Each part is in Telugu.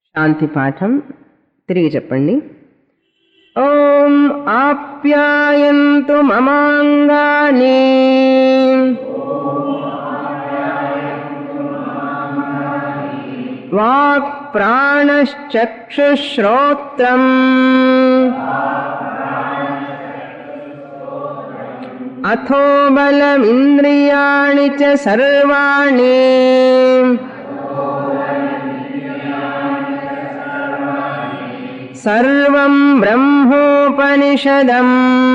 శాంతి పాఠం తిరిగి చెప్పండి ఓం ఆప్యాయంతు మమాంగాని వాక్ ప్రాణశ్చక్షుశ్రోత్రం అథో బలమింద్రియాణి చ సర్వాణి సర్వం బ్రహ్మోపనిషదం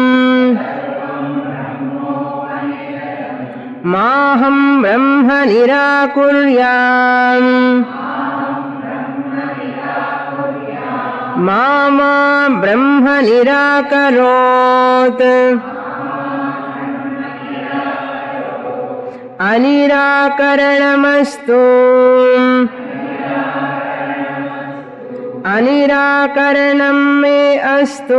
మాహం బ్రహ్మ నిరాకుర్యాం మామా బ్రహ్మ నిరాకరోత్ అనిరాకరణమస్తు అనిరాకరణం మే అస్తు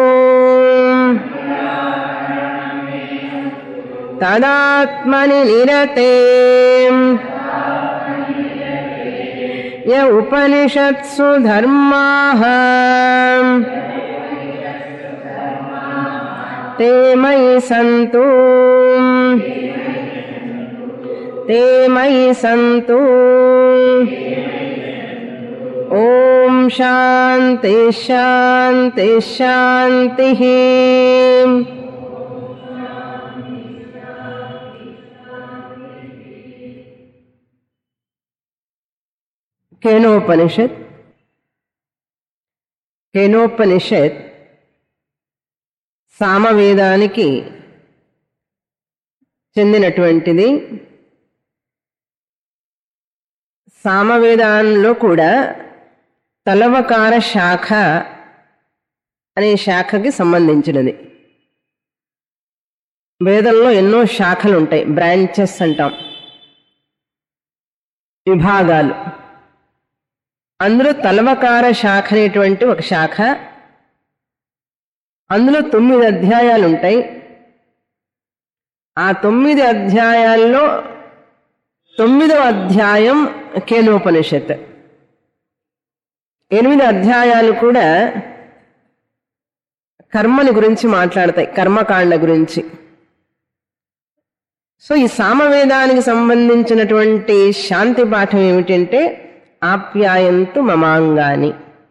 తదాత్మని నిరతే య ఉపనిషత్సు ధర్మాః ते मयि सन्तु ते मयि सन्तु ॐ शान्ति शान्ति शान्तिः కేనోపనిషత్ కేనోపనిషత్ సామవేదానికి చెందినటువంటిది సామవేదాల్లో కూడా తలవకార శాఖ అనే శాఖకి సంబంధించినది వేదంలో ఎన్నో శాఖలు ఉంటాయి బ్రాంచెస్ అంటాం విభాగాలు అందులో తలవకార శాఖ అనేటువంటి ఒక శాఖ అందులో తొమ్మిది అధ్యాయాలు ఉంటాయి ఆ తొమ్మిది అధ్యాయాల్లో తొమ్మిదవ అధ్యాయం కేనోపనిషత్ ఎనిమిది అధ్యాయాలు కూడా కర్మని గురించి మాట్లాడతాయి కర్మకాండ గురించి సో ఈ సామవేదానికి సంబంధించినటువంటి శాంతి పాఠం ఏమిటంటే ఆప్యాయంతు మమాంగాని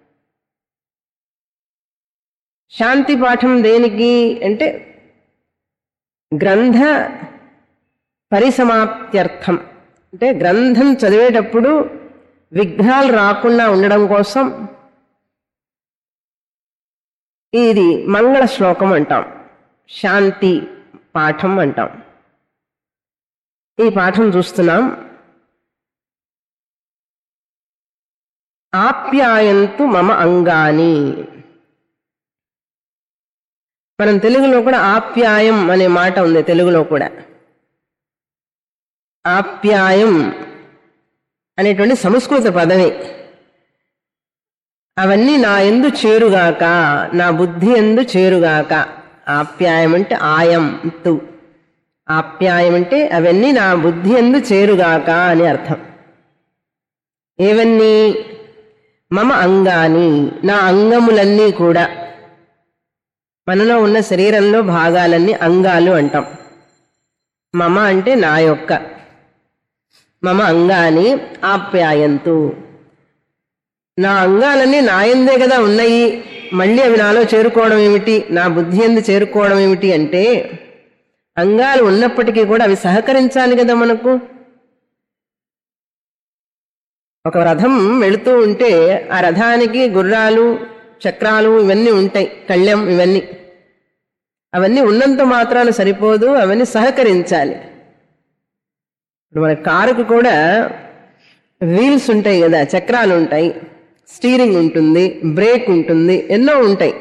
శాంతి పాఠం దేనికి అంటే గ్రంథ పరిసమాప్త్యర్థం అంటే గ్రంథం చదివేటప్పుడు విఘ్నాలు రాకుండా ఉండడం కోసం ఇది మంగళ శ్లోకం అంటాం శాంతి పాఠం అంటాం ఈ పాఠం చూస్తున్నాం ఆప్యాయంతు మమ అంగాని మనం తెలుగులో కూడా ఆప్యాయం అనే మాట ఉంది తెలుగులో కూడా ఆప్యాయం అనేటువంటి సంస్కృత పదమే అవన్నీ నా ఎందు చేరుగాక నా బుద్ధి ఎందు చేరుగాక ఆప్యాయం అంటే ఆయం తు ఆప్యాయం అంటే అవన్నీ నా బుద్ధి ఎందు చేరుగాక అని అర్థం ఏవన్నీ మమ అంగాని నా అంగములన్నీ కూడా మనలో ఉన్న శరీరంలో భాగాలన్నీ అంగాలు అంటాం మమ అంటే నా యొక్క మమ అంగాని ఆప్యాయంతు నా అంగాలన్నీ నాయందే కదా ఉన్నాయి మళ్ళీ అవి నాలో చేరుకోవడం ఏమిటి నా బుద్ధి ఎందు చేరుకోవడం ఏమిటి అంటే అంగాలు ఉన్నప్పటికీ కూడా అవి సహకరించాలి కదా మనకు ఒక రథం వెళుతూ ఉంటే ఆ రథానికి గుర్రాలు చక్రాలు ఇవన్నీ ఉంటాయి కళ్యం ఇవన్నీ అవన్నీ ఉన్నంత మాత్రాన సరిపోదు అవన్నీ సహకరించాలి ఇప్పుడు మన కారుకు కూడా వీల్స్ ఉంటాయి కదా చక్రాలు ఉంటాయి స్టీరింగ్ ఉంటుంది బ్రేక్ ఉంటుంది ఎన్నో ఉంటాయి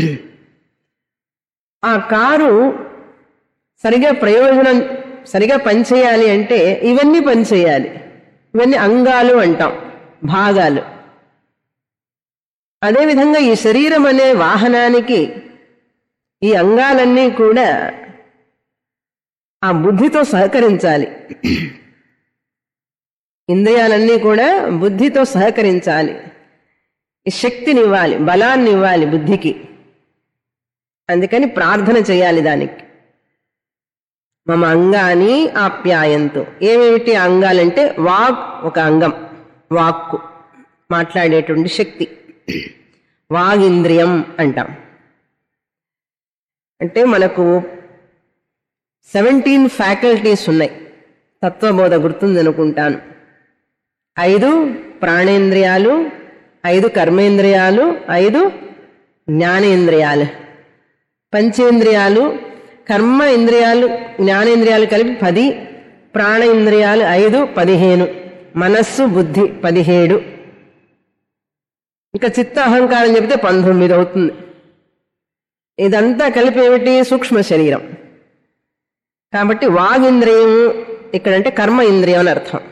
ఆ కారు సరిగా ప్రయోజనం సరిగా పనిచేయాలి అంటే ఇవన్నీ పనిచేయాలి ఇవన్నీ అంగాలు అంటాం భాగాలు అదేవిధంగా ఈ శరీరం అనే వాహనానికి ఈ అంగాలన్నీ కూడా ఆ బుద్ధితో సహకరించాలి ఇంద్రియాలన్నీ కూడా బుద్ధితో సహకరించాలి ఈ శక్తిని ఇవ్వాలి బలాన్ని ఇవ్వాలి బుద్ధికి అందుకని ప్రార్థన చేయాలి దానికి మమ అంగాని ఆప్యాయంతో ఏమేమిటి అంగాలంటే వాక్ ఒక అంగం వాక్కు మాట్లాడేటువంటి శక్తి వాగింద్రియం అంటాం అంటే మనకు సెవెంటీన్ ఫ్యాకల్టీస్ ఉన్నాయి తత్వబోధ గుర్తుందనుకుంటాను ఐదు ప్రాణేంద్రియాలు ఐదు కర్మేంద్రియాలు ఐదు జ్ఞానేంద్రియాలు పంచేంద్రియాలు కర్మ ఇంద్రియాలు జ్ఞానేంద్రియాలు కలిపి పది ప్రాణ ఇంద్రియాలు ఐదు పదిహేను మనస్సు బుద్ధి పదిహేడు ఇంకా చిత్త అహంకారం చెబితే పంతొమ్మిది అవుతుంది ఇదంతా కలిపి ఏమిటి సూక్ష్మ శరీరం కాబట్టి వాగింద్రియం ఇక్కడంటే కర్మ ఇంద్రియం అని అర్థం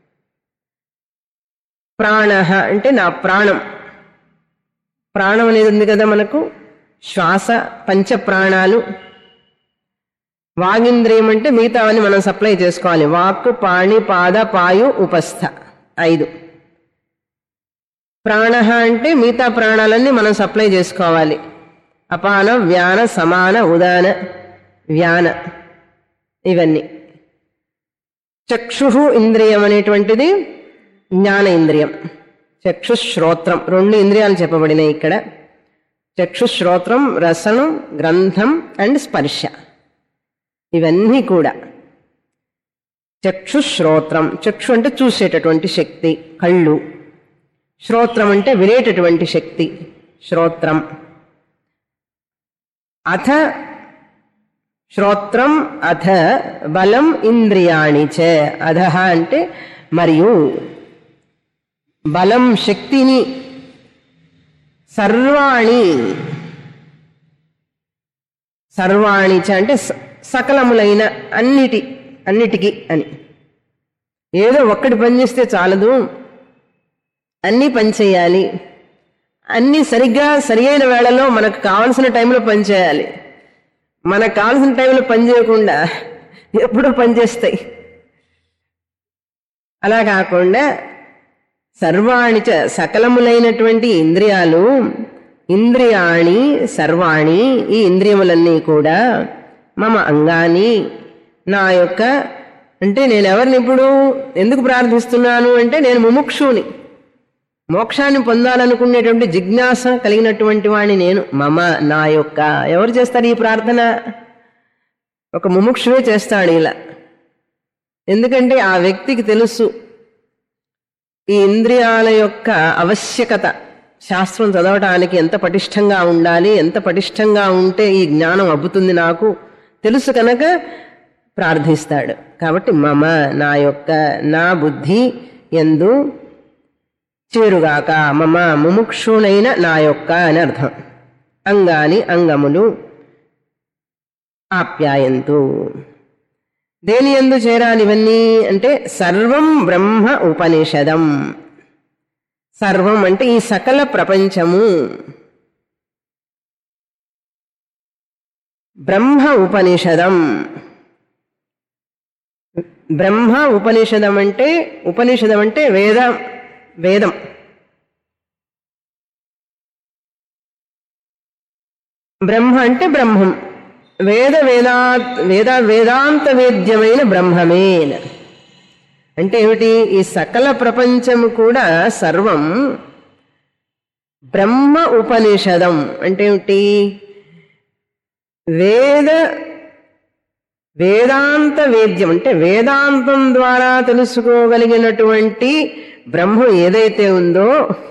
ప్రాణ అంటే నా ప్రాణం ప్రాణం అనేది ఉంది కదా మనకు శ్వాస పంచ ప్రాణాలు వాగింద్రియం అంటే మిగతావన్నీ మనం సప్లై చేసుకోవాలి వాక్కు పాణి పాద పాయు ఉపస్థ ఐదు ప్రాణ అంటే మిగతా ప్రాణాలన్నీ మనం సప్లై చేసుకోవాలి అపాన వ్యాన సమాన ఉదాన వ్యాన ఇవన్నీ చక్షు ఇంద్రియం అనేటువంటిది జ్ఞాన ఇంద్రియం చక్షుశ్రోత్రం రెండు ఇంద్రియాలు చెప్పబడినాయి ఇక్కడ చక్షుశ్రోత్రం రసనం గ్రంథం అండ్ స్పర్శ ఇవన్నీ కూడా చక్షుశ్రోత్రం చక్షు అంటే చూసేటటువంటి శక్తి కళ్ళు శ్రోత్రం అంటే వినేటటువంటి శక్తి శ్రోత్రం అథ శ్రోత్రం అథ బలం ఇంద్రియాణి చ అధ అంటే మరియు బలం శక్తిని సర్వాణి సర్వాణి చ అంటే స- సకలములైన అన్నిటి అన్నిటికీ అని ఏదో ఒక్కటి పనిచేస్తే చాలదు అన్నీ పనిచేయాలి అన్నీ సరిగ్గా సరి అయిన వేళలో మనకు కావలసిన టైంలో పనిచేయాలి మనకు కావలసిన టైంలో పని చేయకుండా ఎప్పుడూ పనిచేస్తాయి అలా కాకుండా సర్వాణి చ సకలములైనటువంటి ఇంద్రియాలు ఇంద్రియాణి సర్వాణి ఈ ఇంద్రియములన్నీ కూడా మమ అంగాని నా యొక్క అంటే నేను ఎవరిని ఇప్పుడు ఎందుకు ప్రార్థిస్తున్నాను అంటే నేను ముముక్షుని మోక్షాన్ని పొందాలనుకునేటువంటి జిజ్ఞాస కలిగినటువంటి వాణ్ణి నేను మమ నా యొక్క ఎవరు చేస్తారు ఈ ప్రార్థన ఒక ముముక్షువే చేస్తాడు ఇలా ఎందుకంటే ఆ వ్యక్తికి తెలుసు ఈ ఇంద్రియాల యొక్క ఆవశ్యకత శాస్త్రం చదవటానికి ఎంత పటిష్టంగా ఉండాలి ఎంత పటిష్టంగా ఉంటే ఈ జ్ఞానం అబ్బుతుంది నాకు తెలుసు కనుక ప్రార్థిస్తాడు కాబట్టి మమ నా యొక్క నా బుద్ధి ఎందు చేరుగాక మమ ముముక్షునైన నా యొక్క అని అర్థం అంగాని అంగములు ఆప్యాయంతు దేని ఎందు చేరాలి ఇవన్నీ అంటే సర్వం బ్రహ్మ ఉపనిషదం సర్వం అంటే ఈ సకల ప్రపంచము బ్రహ్మ ఉపనిషదం బ్రహ్మ ఉపనిషదం అంటే ఉపనిషదం అంటే వేద వేదం బ్రహ్మ అంటే బ్రహ్మం వేద వేదా వేద వేదాంత వేద్యమైన బ్రహ్మమే అని. అంటే ఏమిటి ఈ సకల ప్రపంచము కూడా సర్వం బ్రహ్మ ఉపనిషదం అంటే ఏమిటి వేద వేదాంత వేద్యం అంటే వేదాంతం ద్వారా తెలుసుకోగలిగినటువంటి బ్రహ్మం ఏదైతే ఉందో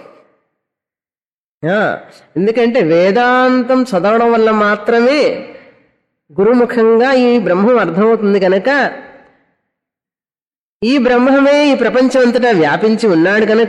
ఆ, ఎందుకంటే వేదాంతం చదవడం వల్ల మాత్రమే గురుముఖంగా ఈ బ్రహ్మం అర్థమవుతుంది కనుక ఈ బ్రహ్మమే ఈ ప్రపంచం అంతటా వ్యాపించి ఉన్నాడు కనుక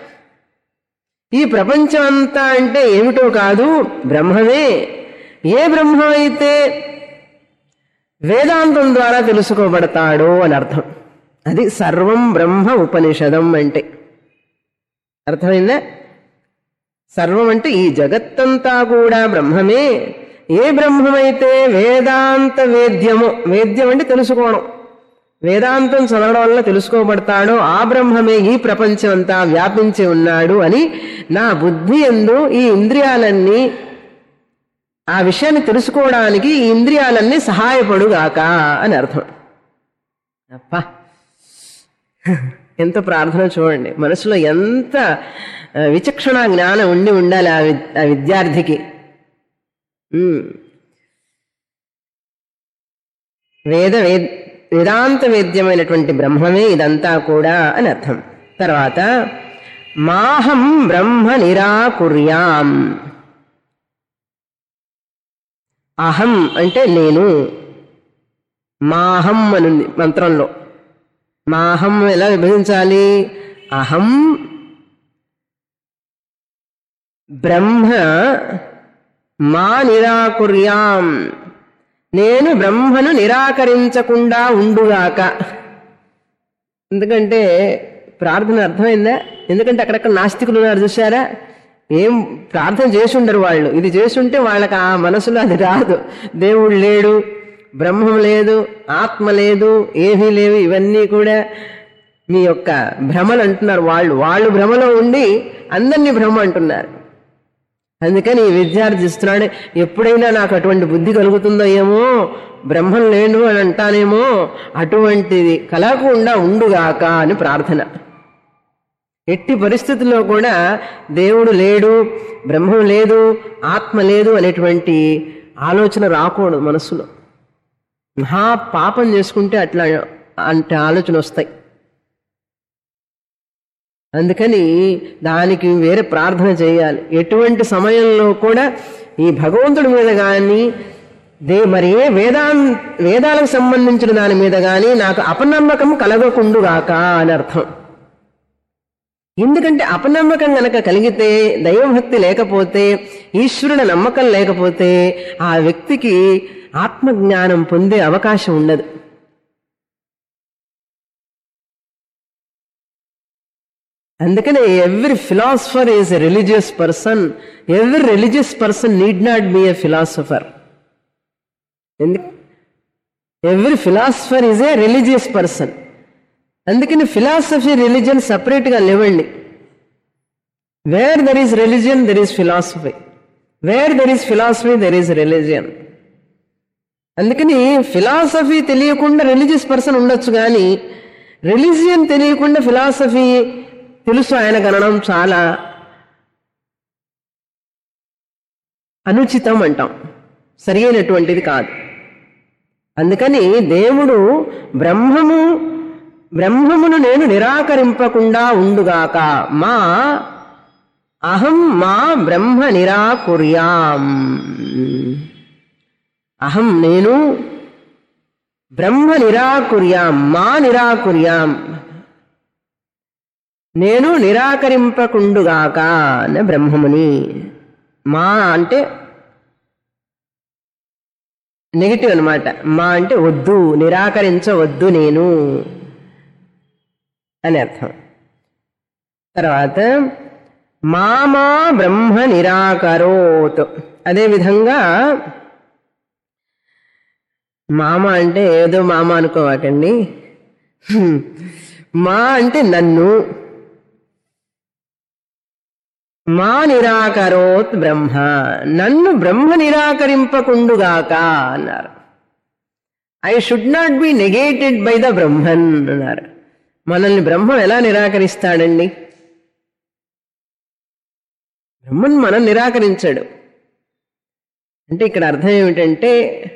ఈ ప్రపంచం అంతా అంటే ఏమిటో కాదు బ్రహ్మమే ఏ బ్రహ్మం అయితే వేదాంతం ద్వారా తెలుసుకోబడతాడో అని అర్థం అది సర్వం బ్రహ్మ ఉపనిషదం అంటే అర్థమైందా సర్వం అంటే ఈ జగత్తంతా కూడా బ్రహ్మమే ఏ బ్రహ్మమైతే వేదాంత వేద్యము వేద్యం అంటే తెలుసుకోవడం వేదాంతం చదవడం వల్ల తెలుసుకోబడతాడో ఆ బ్రహ్మమే ఈ ప్రపంచం అంతా వ్యాపించి ఉన్నాడు అని నా బుద్ధి ఎందు ఈ ఇంద్రియాలన్నీ ఆ విషయాన్ని తెలుసుకోవడానికి ఈ ఇంద్రియాలన్నీ సహాయపడుగాక అని అర్థం అప్ప ఎంత ప్రార్థన చూడండి మనసులో ఎంత ఆ, విచక్షణ జ్ఞానం ఉండి ఉండాలి ఆ వి- ఆ విద్యార్థికి ఉమ్. వేద వేద వేదాంత వేద్యమైనటువంటి బ్రహ్మమే ఇదంతా కూడా అని అర్థం తర్వాత మాహం బ్రహ్మ నిరాకుర్యాం అహం అంటే నేను మాహం అనుంది మంత్రంలో మాహం ఎలా విభజించాలి అహం బ్రహ్మ మా నిరాకుర్యాం నేను బ్రహ్మను నిరాకరించకుండా ఉండుగాక ఎందుకంటే ప్రార్థన అర్థమైందా ఎందుకంటే అక్కడక్కడ నాస్తికులు ఉన్నారు చూసారా ఏం ప్రార్థన చేసి ఉండరు వాళ్ళు ఇది చేసుంటే వాళ్ళకి ఆ మనసులో అది రాదు దేవుడు లేడు బ్రహ్మం లేదు ఆత్మ లేదు ఏమీ లేవు ఇవన్నీ కూడా మీ యొక్క భ్రమలు అంటున్నారు వాళ్ళు వాళ్ళు భ్రమలో ఉండి అందరినీ భ్రమ అంటున్నారు అందుకని ఈ విద్యార్థి ఇస్తున్నాడు ఎప్పుడైనా నాకు అటువంటి బుద్ధి కలుగుతుందో ఏమో బ్రహ్మం లేను అని అంటానేమో అటువంటిది కలగకుండా ఉండుగాక అని ప్రార్థన ఎట్టి పరిస్థితుల్లో కూడా దేవుడు లేడు బ్రహ్మం లేదు ఆత్మ లేదు అనేటువంటి ఆలోచన రాకూడదు మనస్సులో మహా పాపం చేసుకుంటే అట్లా అంటే ఆలోచన వస్తాయి అందుకని దానికి వేరే ప్రార్థన చేయాలి ఎటువంటి సమయంలో కూడా ఈ భగవంతుడి మీద కానీ దే మరి ఏ వేదాన్ వేదాలకు సంబంధించిన దాని మీద కానీ నాకు అపనమ్మకం కలగకుండుగాక అని అర్థం ఎందుకంటే అపనమ్మకం గనక కలిగితే దైవభక్తి లేకపోతే ఈశ్వరుని నమ్మకం లేకపోతే ఆ వ్యక్తికి ఆత్మజ్ఞానం పొందే అవకాశం ఉండదు అందుకనే every philosopher is a religious person every religious person need not be a philosopher ఎందుకు every philosopher is a religious person అందుకని ఫిలాసఫీ రిలీజియన్ సపరేట్గా లేవండి where there is religion there is philosophy where there is philosophy there is religion అందుకని ఫిలాసఫీ తెలియకుండా రిలీజియస్ పర్సన్ ఉండొచ్చు కానీ రిలీజియన్ తెలియకుండా ఫిలాసఫీ తెలుసు ఆయన గణనం చాలా అనుచితం అంటాం సరి అయినటువంటిది కాదు అందుకని దేవుడు బ్రహ్మము బ్రహ్మమును నేను నిరాకరింపకుండా ఉండుగాక మా అహం మా బ్రహ్మ నిరాకుర్యాం అహం నేను బ్రహ్మ నిరాకుర్యాం మా నిరాకుర్యాం నేను నిరాకరింపకుండుగాక అన్న బ్రహ్మముని మా అంటే నెగిటివ్ అనమాట మా అంటే వద్దు నిరాకరించవద్దు నేను అని అర్థం తర్వాత మామా బ్రహ్మ నిరాకరోత్ అదేవిధంగా మామ అంటే ఏదో మామ అనుకోవాకండి హ్మ్. మా అంటే నన్ను మా నిరాకరోత్ బ్రహ్మ నన్ను బ్రహ్మ నిరాకరింపకుండుగాక అన్నారు I should not be negated by the Brahman అన్నారు మనల్ని బ్రహ్మం ఎలా నిరాకరిస్తాడండి బ్రహ్మన్ మనం నిరాకరించాడు అంటే ఇక్కడ అర్థం ఏమిటంటే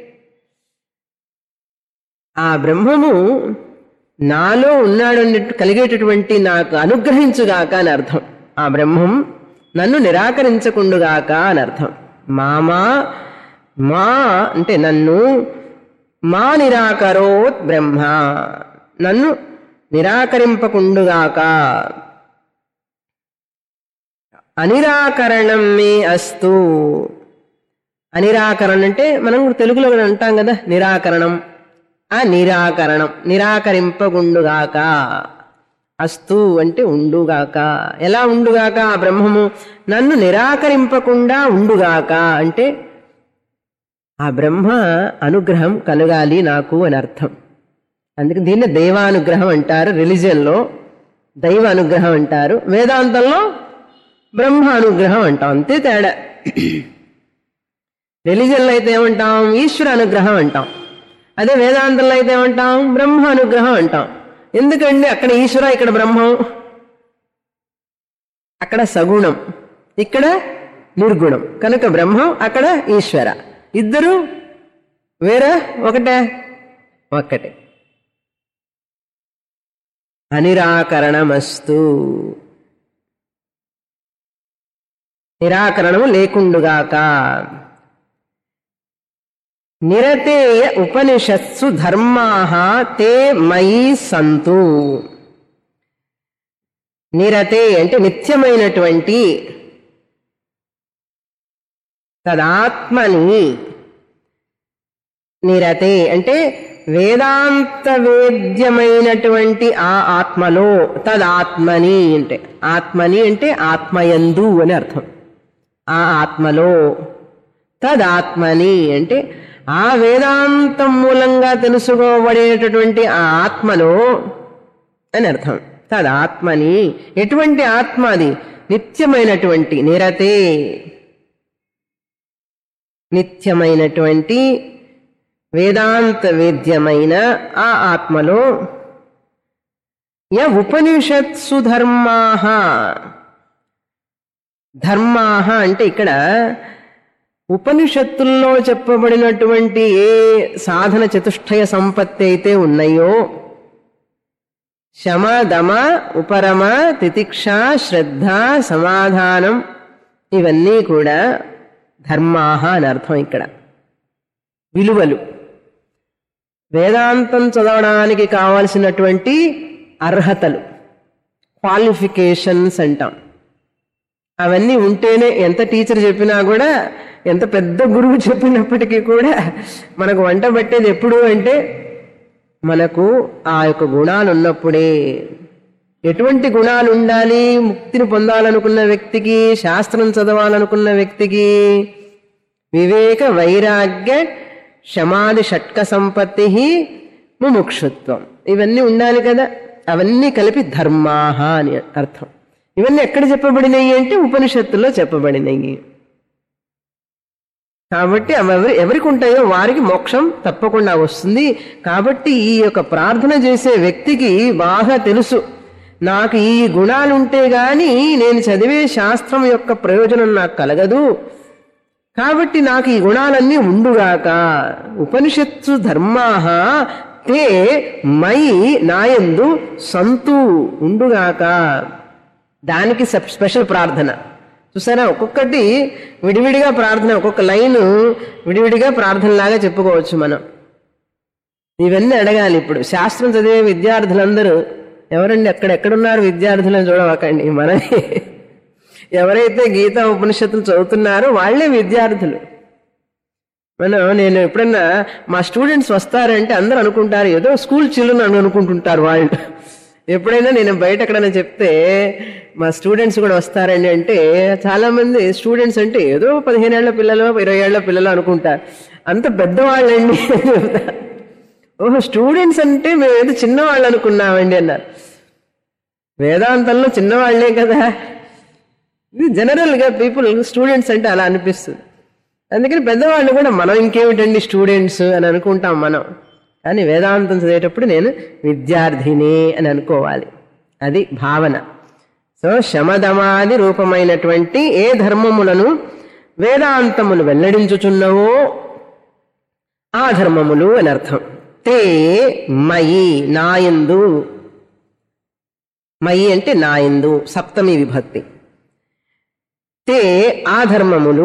ఆ బ్రహ్మము నాలో ఉన్నాడు అన్నట్టు కలిగేటటువంటి నాకు అనుగ్రహించుగాక అని అర్థం ఆ బ్రహ్మం నన్ను నిరాకరించకుండుగాక అని అర్థం మామా మా అంటే నన్ను మా నిరాకరోత్ బ్రహ్మ నన్ను నిరాకరింపకుండుగాక అనిరాకరణం మే అస్తు అనిరాకరణం అంటే మనం కూడా తెలుగులో కూడా అంటాం కదా నిరాకరణం ఆ నిరాకరణం నిరాకరింపగుండుగాక అస్తు అంటే ఉండుగాక ఎలా ఉండుగాక ఆ బ్రహ్మము నన్ను నిరాకరింపకుండా ఉండుగాక అంటే ఆ బ్రహ్మ అనుగ్రహం కలగాలి నాకు అని అర్థం అందుకే దీన్ని దైవానుగ్రహం అంటారు రిలీజియన్లో దైవ అనుగ్రహం అంటారు వేదాంతంలో బ్రహ్మ అనుగ్రహం అంటాం అంతే తేడా రిలీజియన్లో అయితే ఏమంటాం ఈశ్వర అనుగ్రహం అంటాం అదే వేదాంతంలో అయితే ఏమంటాం బ్రహ్మ అనుగ్రహం అంటాం ఎందుకండి అక్కడ ఈశ్వర ఇక్కడ బ్రహ్మం అక్కడ సగుణం ఇక్కడ నిర్గుణం కనుక బ్రహ్మం అక్కడ ఈశ్వర ఇద్దరు వేరే ఒకటే ఒక్కటే అనిరాకరణమస్తు నిరాకరణము లేకుండుగాక నిరతేయ ఉపనిషత్సు ధర్మాః తే మయి సంతు నిరతే అంటే నిత్యమైనటువంటి తదాత్మని నిరతే అంటే వేదాంత వేద్యమైనటువంటి ఆ ఆత్మలో తదాత్మని అంటే ఆత్మని అంటే ఆత్మయందు అని అర్థం ఆ ఆత్మలో తదాత్మని అంటే ఆ వేదాంతం మూలంగా తెలుసుకోబడేటటువంటి ఆ ఆత్మలో అని అర్థం తదాత్మని ఎటువంటి ఆత్మ అది నిత్యమైనటువంటి నిరతే నిత్యమైనటువంటి వేదాంత వేద్యమైన ఆ ఆత్మలో య ఉపనిషత్సు ధర్మాహ ధర్మాహ అంటే ఇక్కడ ఉపనిషత్తుల్లో చెప్పబడినటువంటి ఏ సాధన చతుష్టయ సంపత్తి అయితే ఉన్నాయో శమ దమ ఉపరమ తితిక్ష శ్రద్ధ సమాధానం ఇవన్నీ కూడా ధర్మాహ అని అర్థం ఇక్కడ విలువలు వేదాంతం చదవడానికి కావలసినటువంటి అర్హతలు క్వాలిఫికేషన్స్ అంటాం అవన్నీ ఉంటేనే ఎంత టీచర్ చెప్పినా కూడా ఎంత పెద్ద గురువు చెప్పినప్పటికీ కూడా మనకు వంట పట్టేది ఎప్పుడు అంటే మనకు ఆ యొక్క గుణాలు ఉన్నప్పుడే ఎటువంటి గుణాలు ఉండాలి ముక్తిని పొందాలనుకున్న వ్యక్తికి శాస్త్రం చదవాలనుకున్న వ్యక్తికి వివేక వైరాగ్య శమాది షట్క సంపత్తి ముముక్షుత్వం ఇవన్నీ ఉండాలి కదా అవన్నీ కలిపి ధర్మాహ అని అర్థం ఇవన్నీ ఎక్కడ చెప్పబడినాయి అంటే ఉపనిషత్తుల్లో చెప్పబడినాయి కాబట్టి అవి ఎవరి ఎవరికి ఉంటాయో వారికి మోక్షం తప్పకుండా వస్తుంది కాబట్టి ఈ యొక్క ప్రార్థన చేసే వ్యక్తికి బాగా తెలుసు నాకు ఈ గుణాలు ఉంటే గాని నేను చదివే శాస్త్రం యొక్క ప్రయోజనం నాకు కలగదు కాబట్టి నాకు ఈ గుణాలన్నీ ఉండుగాక ఉపనిషత్తు ధర్మాహ తే మై నాయందు సంతు ఉండుగాక దానికి సప్- స్పెషల్ ప్రార్థన చూసారా ఒక్కొక్కటి విడివిడిగా ప్రార్థన ఒక్కొక్క లైన్ విడివిడిగా ప్రార్థనలాగా చెప్పుకోవచ్చు మనం ఇవన్నీ అడగాలి ఇప్పుడు శాస్త్రం చదివే విద్యార్థులందరూ ఎవరండి అక్కడ ఎక్కడున్నారు విద్యార్థులను చూడవకండి మనమే ఎవరైతే గీతా ఉపనిషత్తులు చదువుతున్నారో వాళ్ళే విద్యార్థులు మనం నేను ఎప్పుడన్నా మా స్టూడెంట్స్ వస్తారంటే అందరూ అనుకుంటారు ఏదో స్కూల్ చిల్డ్రన్ అని అనుకుంటుంటారు వాళ్ళు ఎప్పుడైనా నేను బయట ఎక్కడైనా చెప్తే మా స్టూడెంట్స్ కూడా వస్తారండి అంటే చాలా మంది స్టూడెంట్స్ అంటే ఏదో పదిహేను ఏళ్ల పిల్లలు ఇరవై ఏళ్ల పిల్లలు అనుకుంటారు అంత పెద్దవాళ్ళండి అని చెప్తారు. ఓహో స్టూడెంట్స్ అంటే మేము ఏదో చిన్నవాళ్ళు అనుకున్నామండి అన్నారు వేదాంతంలో చిన్నవాళ్లే కదా ఇది జనరల్ గా పీపుల్ స్టూడెంట్స్ అంటే అలా అనిపిస్తుంది అందుకని పెద్దవాళ్ళు కూడా మనం ఇంకేమిటండి స్టూడెంట్స్ అని అనుకుంటాం మనం కానీ వేదాంతం చదివేటప్పుడు నేను విద్యార్థిని అని అనుకోవాలి అది భావన సో శమదమాది రూపమైనటువంటి ఏ ధర్మములను వేదాంతములు వెల్లడించుచున్నవో ఆ ధర్మములు అని అర్థం తే మయి నాయందు మయి అంటే నాయందు సప్తమి విభక్తి తే ఆ ధర్మములు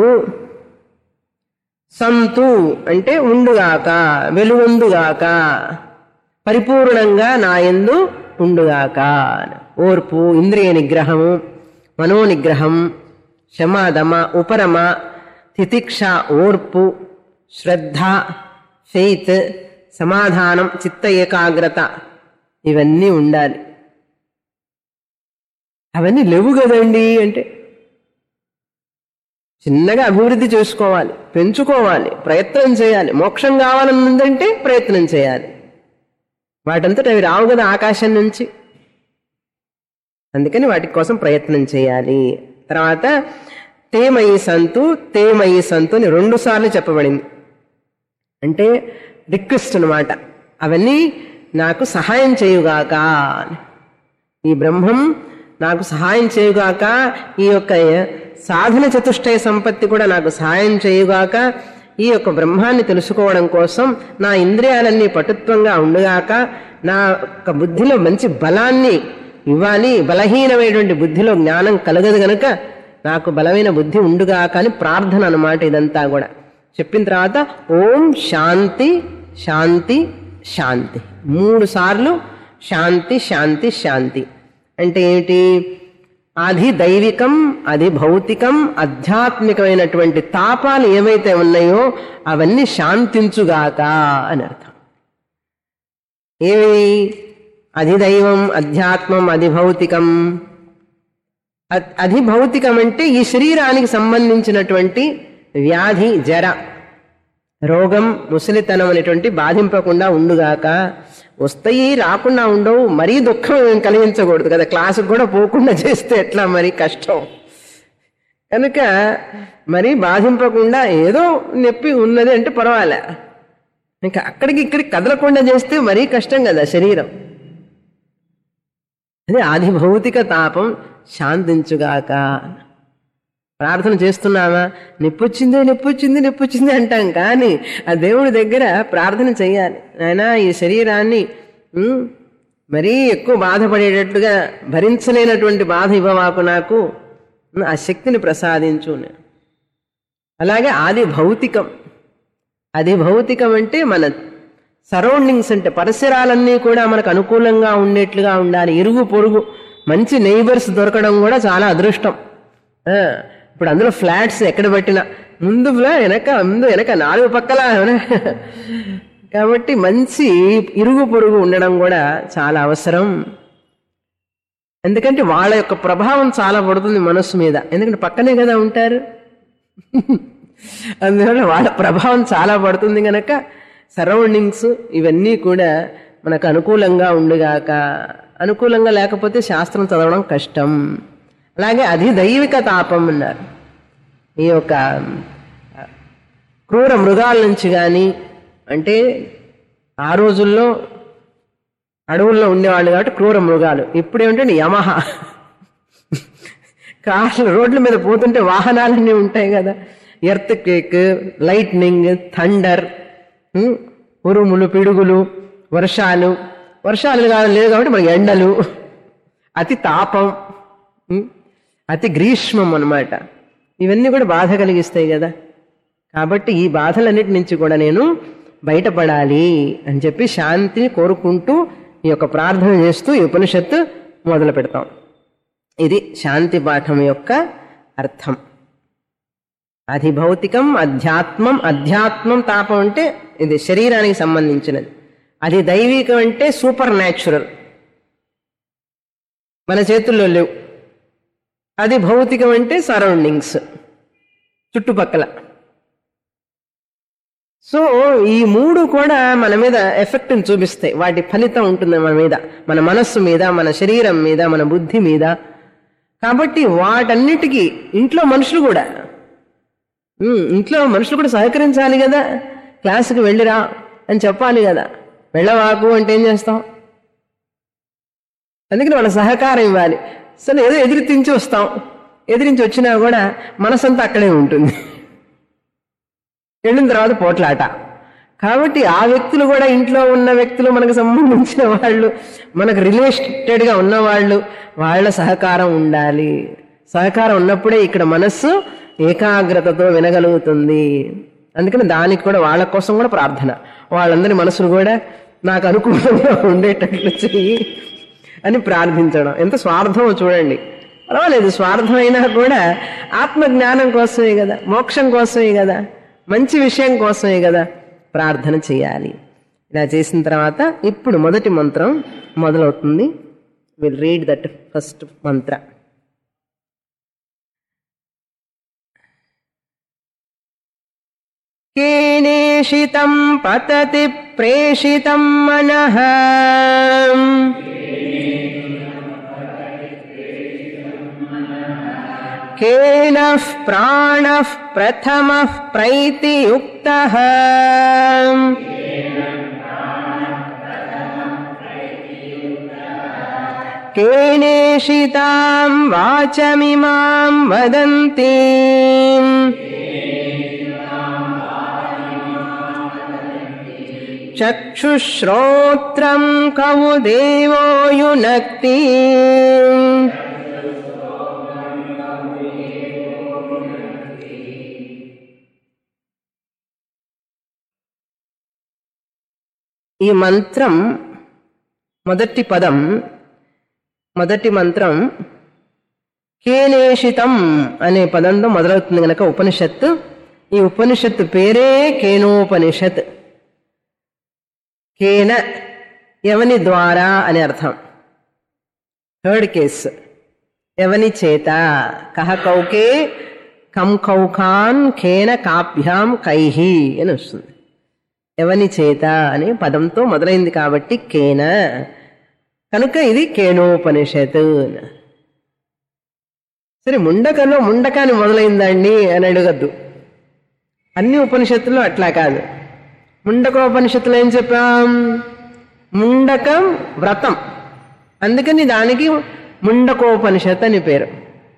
సంతు అంటే ఉండుగాక వెలుగొందుగాక పరిపూర్ణంగా నాయందు ఉండుగాక ఓర్పు ఇంద్రియ నిగ్రహము మనో నిగ్రహం శమాదమ ఉపరమ తితిక్ష ఓర్పు శ్రద్ధ ఫెయిత్ సమాధానం చిత్త ఏకాగ్రత ఇవన్నీ ఉండాలి అవన్నీ లేవు కదండి అంటే చిన్నగా అభివృద్ధి చేసుకోవాలి పెంచుకోవాలి ప్రయత్నం చేయాలి మోక్షం కావాలనుందంటే ప్రయత్నం చేయాలి వాటంతట అవి రావు కదా ఆకాశం నుంచి అందుకని వాటి కోసం ప్రయత్నం చేయాలి తర్వాత తేమయి సంతు తేమయి సంతు అని రెండు సార్లు చెప్పబడింది అంటే రిక్వెస్ట్ అనమాట అవన్నీ నాకు సహాయం చేయుగాక అని. ఈ బ్రహ్మం నాకు సహాయం చేయుగాక ఈ యొక్క సాధన చతుష్టయ సంపత్తి కూడా నాకు సహాయం చేయుగాక ఈ యొక్క బ్రహ్మాన్ని తెలుసుకోవడం కోసం నా ఇంద్రియాలన్నీ పటుత్వంగా ఉండుగాక నా యొక్క బుద్ధిలో మంచి బలాన్ని ఇవ్వాలి బలహీనమైనటువంటి బుద్ధిలో జ్ఞానం కలగదు గనక నాకు బలమైన బుద్ధి ఉండుగాక అని ప్రార్థన అనమాట ఇదంతా కూడా చెప్పిన తర్వాత ఓం శాంతి శాంతి శాంతి మూడు సార్లు శాంతి శాంతి శాంతి అంటే ఏమిటి అది దైవికం అది భౌతికం ఆధ్యాత్మికమైనటువంటి తాపాలు ఏవైతే ఉన్నాయో అవన్నీ శాంతించుగాక అని అర్థం ఏవి అధిదైవం అధ్యాత్మం అధిభౌతికం అ- అధిభౌతికం అంటే ఈ శరీరానికి సంబంధించినటువంటి వ్యాధి జర రోగం ముసలితనం అనేటువంటి బాధింపకుండా ఉండుగాక వస్తాయి రాకుండా ఉండవు మరీ దుఃఖం ఏం కలిగించకూడదు కదా క్లాసుకు కూడా పోకుండా చేస్తే ఎట్లా మరి కష్టం కనుక మరీ బాధింపకుండా ఏదో నొప్పి ఉన్నది అంటే పర్వాలే ఇంకా అక్కడికి ఇక్కడికి కదలకుండా చేస్తే మరీ కష్టం కదా శరీరం అదే ఆది భౌతిక తాపం శాంతించుగాక ప్రార్థన చేస్తున్నామా నొప్పొచ్చిందే నొప్పొచ్చింది నొప్పొచ్చింది అంటాం కానీ ఆ దేవుడి దగ్గర ప్రార్థన చేయాలి ఆయన ఈ శరీరాన్ని ఉమ్, మరీ ఎక్కువ బాధపడేటట్టుగా భరించలేనటువంటి బాధ ఇవ్వవాకు నాకు ఉమ్, ఆ శక్తిని ప్రసాదించు అని. అలాగే ఆది భౌతికం అది భౌతికం అంటే మన సరౌండింగ్స్ అంటే పరిసరాలన్నీ కూడా మనకు అనుకూలంగా ఉండేట్లుగా ఉండాలి ఇరుగు పొరుగు మంచి నైబర్స్ దొరకడం కూడా చాలా అదృష్టం ఆ, ఇప్పుడు అందులో ఫ్లాట్స్ ఎక్కడ పెట్టినా ముందు ఫ్లా- వెనక ముందు వెనక నాలుగు పక్కల కాబట్టి మంచి ఇరుగు పొరుగు ఉండడం కూడా చాలా అవసరం ఎందుకంటే వాళ్ళ యొక్క ప్రభావం చాలా పడుతుంది మనస్సు మీద ఎందుకంటే పక్కనే కదా ఉంటారు అందువల్ల వాళ్ళ ప్రభావం చాలా పడుతుంది గనక సరౌండింగ్స్ ఇవన్నీ కూడా మనకు అనుకూలంగా ఉండుగాక అనుకూలంగా లేకపోతే శాస్త్రం చదవడం కష్టం అలాగే అది దైవిక తాపం అన్నారు ఈ యొక్క క్రూర మృగాల నుంచి కానీ అంటే ఆ రోజుల్లో అడవుల్లో ఉండేవాళ్ళు కాబట్టి క్రూర మృగాలు ఇప్పుడేమిటంటే యమహ కార్లు రోడ్ల మీద పోతుంటే వాహనాలన్నీ ఉంటాయి కదా ఎర్త్ కేక్ లైట్నింగ్ థండర్ ఉరుములు పిడుగులు వర్షాలు వర్షాలు కాదు లేదు కాబట్టి మనకి ఎండలు అతి తాపం ఉం? అతి గ్రీష్మం అన్నమాట ఇవన్నీ కూడా బాధ కలిగిస్తాయి కదా కాబట్టి ఈ బాధలన్నిటి నుంచి కూడా నేను బయటపడాలి అని చెప్పి శాంతిని కోరుకుంటూ ఈ యొక్క ప్రార్థన చేస్తూ ఈ ఉపనిషత్తు మొదలు పెడతాం ఇది శాంతి పాఠం యొక్క అర్థం అధిభౌతికం అధ్యాత్మం అధ్యాత్మం తాపం అంటే ఇది శరీరానికి సంబంధించినది అది దైవికం అంటే సూపర్ న్యాచురల్ మన చేతుల్లో లేవు అది భౌతికం అంటే సరౌండింగ్స్ చుట్టుపక్కల సో ఈ మూడు కూడా మన మీద ఎఫెక్ట్ని చూపిస్తాయి వాటి ఫలితం ఉంటుంది మన మీద మన మనస్సు మీద మన శరీరం మీద మన బుద్ధి మీద కాబట్టి వాటన్నిటికీ ఇంట్లో మనుషులు కూడా ఉమ్, ఇంట్లో మనుషులు కూడా సహకరించాలి కదా క్లాసుకి వెళ్ళిరా అని చెప్పాలి కదా వెళ్ళవాకు అంటే ఏం చేస్తాం అందుకని వాళ్ళ సహకారం ఇవ్వాలి సరే ఏదో ఎదిరించి వస్తాం ఎదిరించి వచ్చినా కూడా మనసంతా అక్కడే ఉంటుంది వెళ్ళిన తర్వాత పోట్లాట కాబట్టి ఆ వ్యక్తులు కూడా ఇంట్లో ఉన్న వ్యక్తులు మనకు సంబంధించిన వాళ్ళు మనకు రిలేటెడ్గా ఉన్నవాళ్ళు వాళ్ళ సహకారం ఉండాలి సహకారం ఉన్నప్పుడే ఇక్కడ మనస్సు ఏకాగ్రతతో వినగలుగుతుంది అందుకని దానికి కూడా వాళ్ళ కోసం కూడా ప్రార్థన వాళ్ళందరి మనసులు కూడా నాకు అనుకూలంగా ఉండేటట్లు చెయ్యి అని ప్రార్థించడం ఎంత స్వార్థమో చూడండి పర్వాలేదు స్వార్థం అయినా కూడా ఆత్మజ్ఞానం కోసమే కదా మోక్షం కోసమే కదా మంచి విషయం కోసమే కదా ప్రార్థన చేయాలి ఇలా చేసిన తర్వాత ఇప్పుడు మొదటి మంత్రం మొదలవుతుంది విల్ రీడ్ దట్ ఫస్ట్ మంత్ర కేనే కేనేషితం పతతి ప్రేషితం మనః కేన ప్రాణ ప్రథమ ప్రైతియుక్త కేనేషితాం వాచమిమాం వదంతి చక్షుశ్రోత్రం కవు దేవో యునక్తి ఈ మంత్రం మొదటి పదం మొదటి మంత్రం కేనేషితం అనే పదంతో మొదలవుతుంది గనక ఉపనిషత్తు ఈ ఉపనిషత్తు పేరే కేనోపనిషత్ కేన ఎవని ద్వారా అని అర్థం థర్డ్ కేస్ ఎవని చేత కహ కౌకే కం కౌకాన్ కేన కాభ్యాం కైహి అని వస్తుంది ఎవని చేత అనే పదంతో మొదలైంది కాబట్టి కేన కనుక ఇది కేనోపనిషత్ సరే ముండకలో ముండకాన్ని మొదలైందండి అని అడగద్దు అన్ని ఉపనిషత్తులు అట్లా కాదు ముండకోపనిషత్తులు ఏం చెప్పాం ముండకం వ్రతం అందుకని దానికి ముండకోపనిషత్ అని పేరు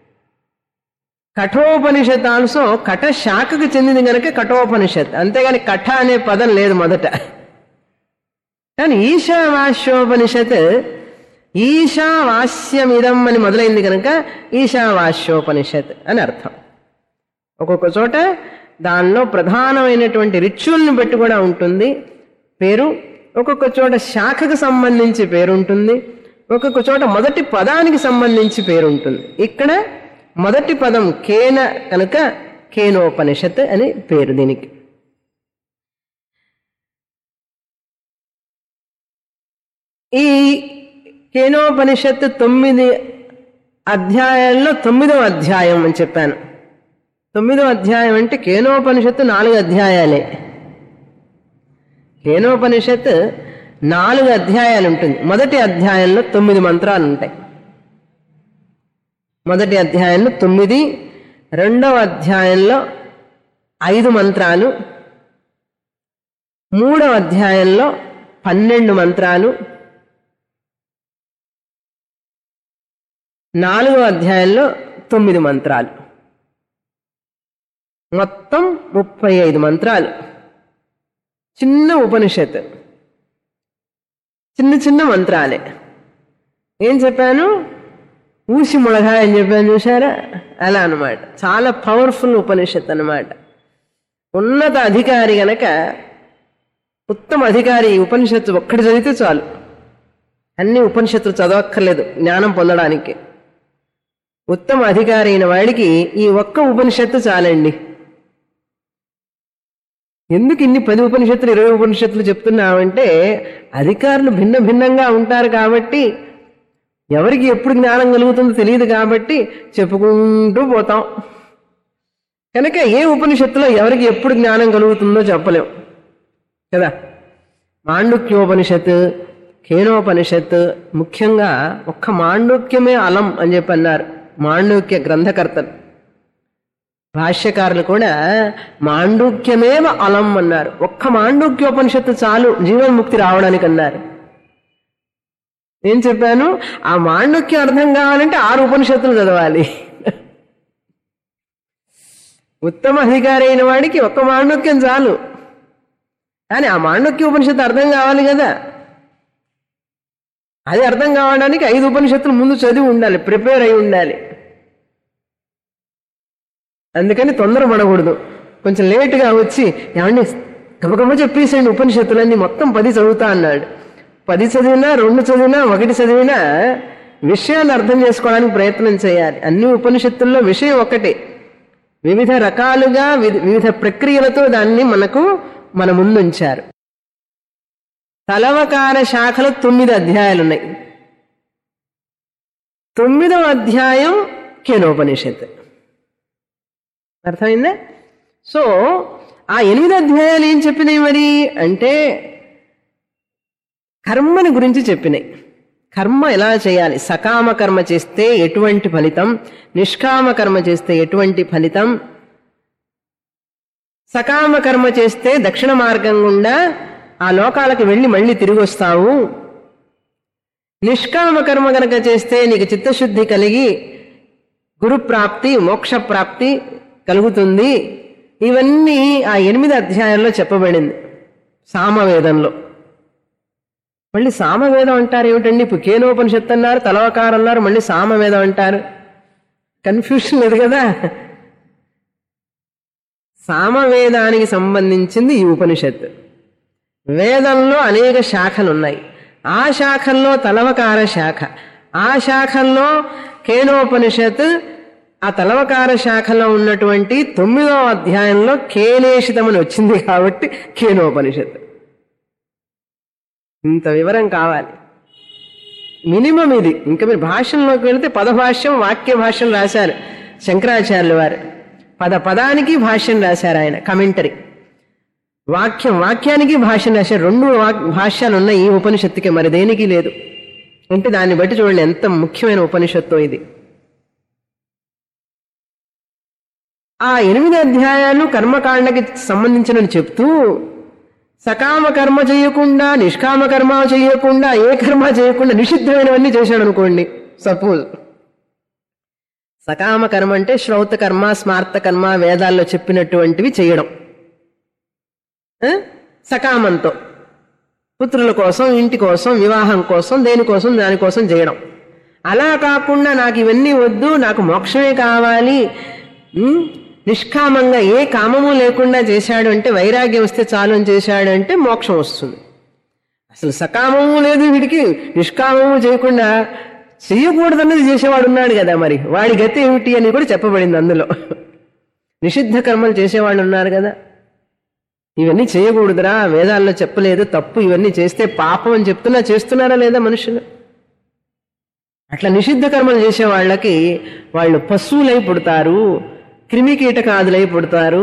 కఠోపనిషత్ ఆల్సో కఠ శాఖకు చెందింది కనుక కఠోపనిషత్ అంతేగాని కఠ అనే పదం లేదు మొదట కానీ ఈశావాస్యోపనిషత్ ఈశావాస్యమిదం అని మొదలైంది కనుక ఈశావాస్యోపనిషత్ అని అర్థం ఒక్కొక్క చోట దానిలో ప్రధానమైనటువంటి రిచువల్ని బట్టి కూడా ఉంటుంది పేరు ఒక్కొక్క చోట శాఖకు సంబంధించి పేరు ఉంటుంది ఒక్కొక్క చోట మొదటి పదానికి సంబంధించి పేరు ఉంటుంది ఇక్కడ మొదటి పదం కేన కనుక కేనోపనిషత్ అని పేరు దీనికి ఈ కేనోపనిషత్తు తొమ్మిది అధ్యాయాల్లో తొమ్మిదవ అధ్యాయం అని చెప్పాను తొమ్మిదవ అధ్యాయం అంటే కేనోపనిషత్తు నాలుగు అధ్యాయాలే కేనోపనిషత్ నాలుగు అధ్యాయాలు ఉంటుంది మొదటి అధ్యాయంలో తొమ్మిది మంత్రాలు ఉంటాయి మొదటి అధ్యాయంలో తొమ్మిది రెండవ అధ్యాయంలో ఐదు మంత్రాలు మూడవ అధ్యాయంలో పన్నెండు మంత్రాలు నాలుగవ అధ్యాయంలో తొమ్మిది మంత్రాలు మొత్తం ముప్పై ఐదు మంత్రాలు చిన్న ఉపనిషత్ చిన్న చిన్న మంత్రాలే ఏం చెప్పాను ఊసి ముళగాయ అని చెప్పాను చూసారా అలా అనమాట చాలా పవర్ఫుల్ ఉపనిషత్ అనమాట ఉన్నత అధికారి గనక ఉత్తమ అధికారి ఈ ఉపనిషత్తు ఒక్కటి చదివితే చాలు అన్ని ఉపనిషత్తులు చదవక్కర్లేదు జ్ఞానం పొందడానికి ఉత్తమ అధికారి అయిన వాడికి ఈ ఒక్క ఉపనిషత్తు చాలండి ఎందుకు ఇన్ని పది ఉపనిషత్తులు ఇరవై ఉపనిషత్తులు చెప్తున్నామంటే అధికారులు భిన్న భిన్నంగా ఉంటారు కాబట్టి ఎవరికి ఎప్పుడు జ్ఞానం కలుగుతుందో తెలియదు కాబట్టి చెప్పుకుంటూ పోతాం కనుక ఏ ఉపనిషత్తులో ఎవరికి ఎప్పుడు జ్ఞానం కలుగుతుందో చెప్పలేం కదా మాండుక్యోపనిషత్ కేనోపనిషత్ ముఖ్యంగా ఒక్క మాండుక్యమే అలం అని చెప్పి అన్నారు మాండుక్య గ్రంథకర్తలు భాష్యకారులు కూడా మాండుక్యమేవ అలం అన్నారు ఒక్క మాండుక్యోపనిషత్తు చాలు జీవన్ముక్తి రావడానికి అన్నారు ఏం చెప్పాను ఆ మాండుక్యం అర్థం కావాలంటే ఆరు ఉపనిషత్తులు చదవాలి ఉత్తమ అధికారి అయిన వాడికి ఒక్క మాండుక్యం చాలు కానీ ఆ మాండుక్య ఉపనిషత్తు అర్థం కావాలి కదా అది అర్థం కావడానికి ఐదు ఉపనిషత్తులు ముందు చదివి ఉండాలి ప్రిపేర్ అయి ఉండాలి అందుకని తొందర పడకూడదు కొంచెం లేటుగా వచ్చి ఏమండి గబగబ చెప్పేసేయండి ఉపనిషత్తులన్నీ మొత్తం పది చదువుతా అన్నాడు పది చదివినా రెండు చదివినా ఒకటి చదివినా విషయాన్ని అర్థం చేసుకోవడానికి ప్రయత్నం చేయాలి అన్ని ఉపనిషత్తుల్లో విషయం ఒకటే వివిధ రకాలుగా వి- వివిధ ప్రక్రియలతో దాన్ని మనకు మన ముందుంచారు తలవకార శాఖలో తొమ్మిది అధ్యాయాలు ఉన్నాయి తొమ్మిదవ అధ్యాయం కేనోపనిషత్ అర్థమైందా సో ఆ ఎనిమిది అధ్యాయాలు ఏం చెప్పినాయి మరి అంటే కర్మని గురించి చెప్పినాయి కర్మ ఎలా చేయాలి సకామ కర్మ చేస్తే ఎటువంటి ఫలితం నిష్కామ కర్మ చేస్తే ఎటువంటి ఫలితం సకామ కర్మ చేస్తే దక్షిణ మార్గం గుండా ఆ లోకాలకు వెళ్ళి మళ్ళీ తిరిగి వస్తావు నిష్కామ కర్మ గనక చేస్తే నీకు చిత్తశుద్ధి కలిగి గురు ప్రాప్తి మోక్ష ప్రాప్తి కలుగుతుంది ఇవన్నీ ఆ ఎనిమిది అధ్యాయంలో చెప్పబడింది సామవేదంలో మళ్ళీ సామవేదం అంటారు ఏమిటండి ఇప్పుడు కేనోపనిషత్తు అన్నారు తలవకారు అన్నారు మళ్ళీ సామవేదం అంటారు కన్ఫ్యూషన్ లేదు కదా సామవేదానికి సంబంధించింది ఈ ఉపనిషత్తు వేదంలో అనేక శాఖలు ఉన్నాయి ఆ శాఖల్లో తలవకార శాఖ ఆ శాఖల్లో కేనోపనిషత్ ఆ తలవకార శాఖలో ఉన్నటువంటి తొమ్మిదవ అధ్యాయంలో కేనేషితమని వచ్చింది కాబట్టి కేనోపనిషత్ ఇంత వివరం కావాలి మినిమం ఇది ఇంకా మీరు భాషల్లోకి వెళితే పదభాష్యం వాక్య భాష్యం రాశారు శంకరాచార్యులు వారు పద పదానికి భాష్యం రాశారు ఆయన కమెంటరీ వాక్యం వాక్యానికి భాష్యం రాశారు రెండు వాక్- భాష్యాలు ఉన్నాయి ఈ ఉపనిషత్తుకి మరి దేనికి లేదు అంటే దాన్ని బట్టి చూడండి ఎంత ముఖ్యమైన ఉపనిషత్తు ఇది ఆ ఎనిమిది అధ్యాయాలు కర్మకాండకి సంబంధించినవి చెప్తూ సకామ కర్మ చేయకుండా నిష్కామ కర్మ చేయకుండా ఏ కర్మ చేయకుండా నిషిద్ధమైనవన్నీ చేశాడు అనుకోండి సపోజ్ సకామ కర్మ అంటే శ్రౌత కర్మ స్మార్త కర్మ వేదాల్లో చెప్పినటువంటివి చేయడం ఆ? సకామంతో పుత్రుల కోసం ఇంటి కోసం వివాహం కోసం దేనికోసం దానికోసం చేయడం అలా కాకుండా నాకు ఇవన్నీ వద్దు నాకు మోక్షమే కావాలి ఉమ్, నిష్కామంగా ఏ కామము లేకుండా చేశాడు అంటే వైరాగ్యం వస్తే చాలు అని చేశాడు అంటే మోక్షం వస్తుంది అసలు సకామము లేదు వీడికి నిష్కామము చేయకుండా చెయ్యకూడదన్నది చేసేవాడు ఉన్నాడు కదా మరి వాడి గతి ఏమిటి అని కూడా చెప్పబడింది అందులో నిషిద్ధ కర్మలు చేసేవాళ్ళు ఉన్నారు కదా ఇవన్నీ చేయకూడదురా వేదాల్లో చెప్పలేదు తప్పు ఇవన్నీ చేస్తే పాపం అని చెప్తున్నా చేస్తున్నారా లేదా మనుషులు అట్లా నిషిద్ధ కర్మలు చేసే వాళ్ళకి వాళ్ళు పశువులై పుడతారు క్రిమి కీటకాదులై పుడతారు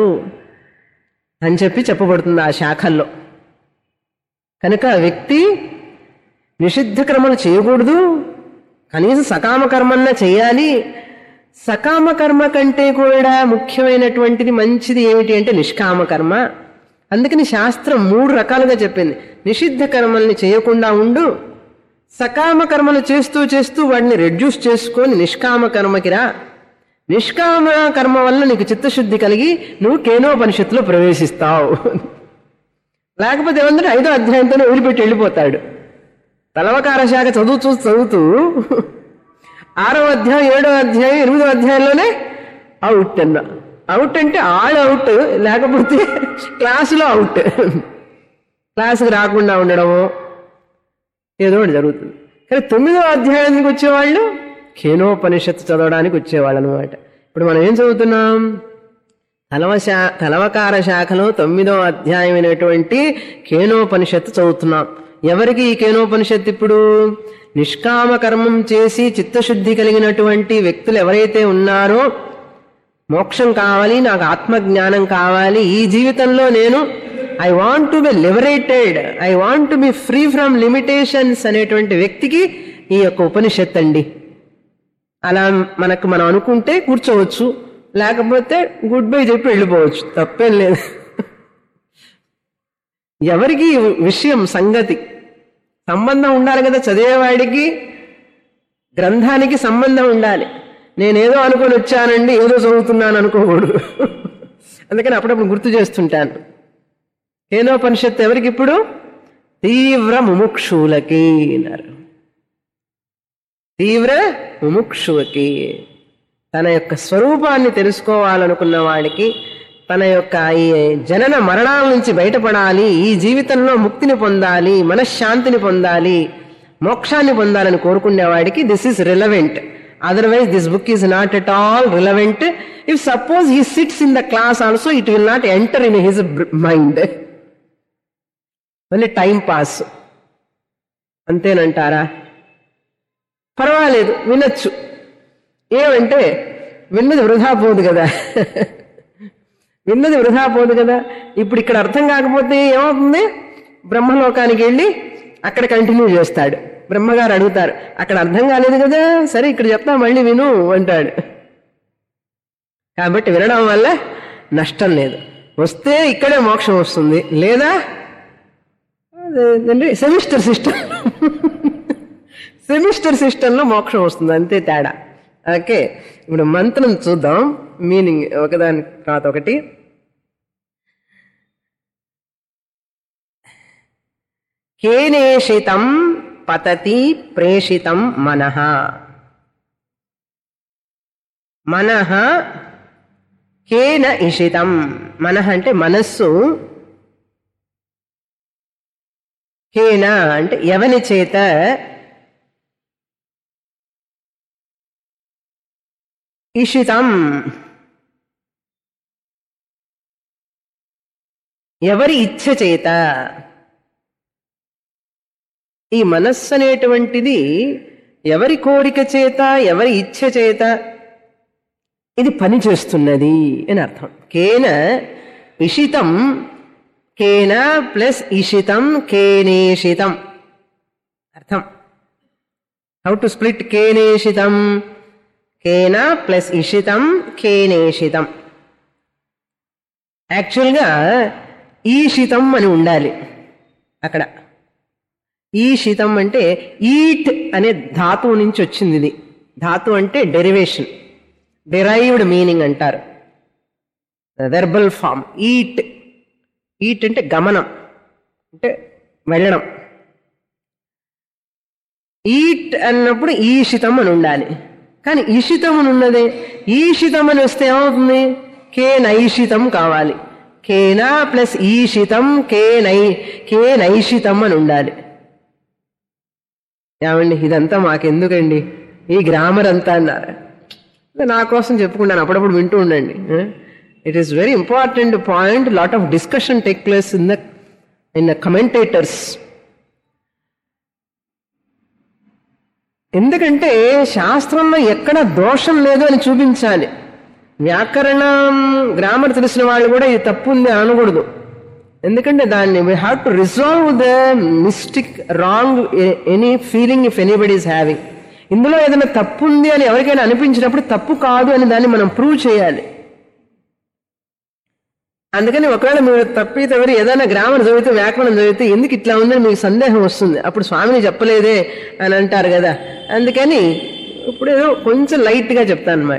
అని చెప్పి చెప్పబడుతుంది ఆ శాఖల్లో కనుక ఆ వ్యక్తి నిషిద్ధ కర్మలు చేయకూడదు కనీసం సకామ కర్మన్నా చేయాలి సకామ కర్మ కంటే కూడా ముఖ్యమైనటువంటిది మంచిది ఏమిటి అంటే నిష్కామ కర్మ అందుకని శాస్త్రం మూడు రకాలుగా చెప్పింది నిషిద్ధ కర్మల్ని చేయకుండా ఉండు సకామ కర్మలు చేస్తూ చేస్తూ వాడిని రెడ్యూస్ చేసుకొని నిష్కామ కర్మకి రా నిష్కామ కర్మ వల్ల నీకు చిత్తశుద్ధి కలిగి నువ్వు కేనోపనిషత్తులో ప్రవేశిస్తావు లేకపోతే ఏమంటే ఐదో అధ్యాయంతోనే వదిలిపెట్టి వెళ్ళిపోతాడు తలవకార శాఖ చదువుతూ చదువుతూ ఆరో అధ్యాయం ఏడో అధ్యాయం ఎనిమిదో అధ్యాయంలోనే అవుట్ అన్న అవుట్ అంటే ఆల్ అవుట్ లేకపోతే క్లాసులో అవుట్ క్లాసుకి రాకుండా ఉండడము ఏదో ఒకటి జరుగుతుంది కానీ తొమ్మిదో అధ్యాయానికి వచ్చేవాళ్ళు కేనోపనిషత్తు చదవడానికి వచ్చేవాళ్ళు అనమాట ఇప్పుడు మనం ఏం చదువుతున్నాం తలవ శా తలవకార శాఖలో తొమ్మిదో అధ్యాయమైనటువంటి కేనోపనిషత్తు చదువుతున్నాం ఎవరికి ఈ కేనోపనిషత్తు ఇప్పుడు నిష్కామ కర్మం చేసి చిత్తశుద్ధి కలిగినటువంటి వ్యక్తులు ఎవరైతే ఉన్నారో మోక్షం కావాలి నాకు ఆత్మజ్ఞానం కావాలి ఈ జీవితంలో నేను I want to be liberated I want to be free from limitations అనేటువంటి వ్యక్తికి ఈ యొక్క ఉపనిషత్ అండి అలా మనకు మనం అనుకుంటే కూర్చోవచ్చు లేకపోతే గుడ్ బై చెప్పి వెళ్ళిపోవచ్చు తప్పేం లేదు ఎవరికి ఈ విషయం సంగతి సంబంధం ఉండాలి కదా చదివేవాడికి గ్రంథానికి సంబంధం ఉండాలి నేనేదో అనుకొని వచ్చానండి ఏదో చదువుతున్నాను అనుకోకూడదు అందుకని అప్పుడప్పుడు గుర్తు చేస్తుంటాను కేనోపనిషత్తు ఎవరికి ఇప్పుడు తీవ్ర ముముక్షులకి అన్నారు తీవ్ర ముముక్షువుకి తన యొక్క స్వరూపాన్ని తెలుసుకోవాలనుకున్న వాడికి తన యొక్క ఈ జనన మరణాల నుంచి బయటపడాలి ఈ జీవితంలో ముక్తిని పొందాలి మనశ్శాంతిని పొందాలి మోక్షాన్ని పొందాలని కోరుకునేవాడికి this is relevant otherwise this book is not at all relevant if suppose he sits in the class also it will not enter in his mind మళ్ళీ టైం పాస్ అంతేనంటారా పర్వాలేదు వినొచ్చు ఏమంటే విన్నది వృధా పోదు కదా విన్నది వృధా పోదు కదా ఇప్పుడు ఇక్కడ అర్థం కాకపోతే ఏమవుతుంది బ్రహ్మలోకానికి వెళ్ళి అక్కడ కంటిన్యూ చేస్తాడు బ్రహ్మగారు అడుగుతారు అక్కడ అర్థం కాలేదు కదా సరే ఇక్కడ చెప్తా మళ్ళీ విను అంటాడు కాబట్టి వినడం వల్ల నష్టం లేదు వస్తే ఇక్కడే మోక్షం వస్తుంది లేదా సెమిస్టర్ సిస్టమ్ సెమిస్టర్ సిస్టంలో మోక్షం వస్తుంది అంతే తేడా ఓకే ఇప్పుడు మంత్రం చూద్దాం మీనింగ్ ఒకదాని తర్వాత ఒకటి కేనేషితం పతతి ప్రేషితం మనః మనః కేన ఇషితం మనః అంటే మనస్సు కేన అంటే ఎవని చేత ఇషితం ఎవరి ఇచ్ఛ చేత ఈ మనస్సు అనేటువంటిది ఎవరి కోరిక చేత ఎవరి ఇచ్ఛ చేత ఇది పని చేస్తున్నది అని అర్థం కేన ఇషితం కేన ప్లస్ ఇషితం కేనేషితం అర్థం హౌ టు స్ప్లిట్ కేనేషితం కేన ప్లస్ ఇషితం కేనేషితం యాక్చువల్గా ఈషితం అని ఉండాలి అక్కడ ఈషితం అంటే ఈట్ అనే ధాతువు నుంచి వచ్చింది ఇది ధాతు అంటే డెరివేషన్ డిరైవ్డ్ మీనింగ్ అంటారు వెర్బల్ ఫామ్ ఈట్ ఈట్ అంటే గమనం అంటే వెళ్ళడం ఈట్ అన్నప్పుడు ఈషితం అని ఉండాలి కానీ ఈషితం అని ఉన్నది ఈషితం అని వస్తే ఏమవుతుంది కే నైషితం కావాలి కేనా ప్లస్ ఈషితం కే నై కే నైషితం అని ఉండాలి ఏమండి ఇదంతా మాకెందుకండి ఈ గ్రామర్ అంతా అన్నారు నా కోసం చెప్పుకుంటాను అప్పుడప్పుడు వింటూ ఉండండి it is very important point lot of discussion take place in the in the commentators ఎందుకంటే శాస్త్రంలో ఎక్కడ దోషం లేదు అని చూపించాలి వ్యాకరణం గ్రామర్ తెలిసిన వాళ్ళు కూడా ఇది తప్పు ఉంది అని అనకూడదు ఎందుకంటే దాన్ని we have to resolve the mystic wrong any feeling if anybody is having ఇందులో ఏదైనా తప్పు ఉంది అని ఎవరికైనా అనిపించినప్పుడు తప్పు కాదు అని దాన్ని మనం ప్రూవ్ చేయాలి అందుకని ఒకవేళ మీరు తప్పితే ఎవరు ఏదైనా గ్రామర్ చదివితే వ్యాకరణం చదివితే ఎందుకు ఇట్లా ఉందని మీకు సందేహం వస్తుంది అప్పుడు స్వామిని చెప్పలేదే అని అంటారు కదా అందుకని ఇప్పుడు ఏదో కొంచెం లైట్గా చెప్తాను అనమాట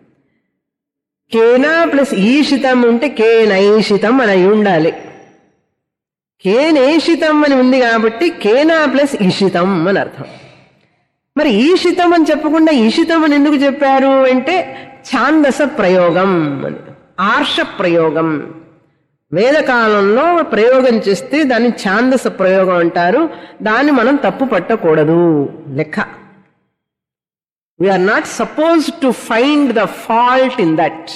కేనా ప్లస్ ఈషితం ఉంటే కేనైషితం అని అయి ఉండాలి కేనేషితం అని ఉంది కాబట్టి కేనా ప్లస్ ఈషితం అని అర్థం మరి ఈషితం అని చెప్పకుండా ఈషితం అని ఎందుకు చెప్పారు అంటే ఛాందస ప్రయోగం అని ఆర్ష ప్రయోగం వేదకాలంలో ప్రయోగం చేస్తే దాన్ని ఛాందస ప్రయోగం అంటారు దాన్ని మనం తప్పు పట్టకూడదు లెక్క we are not supposed to find the fault in that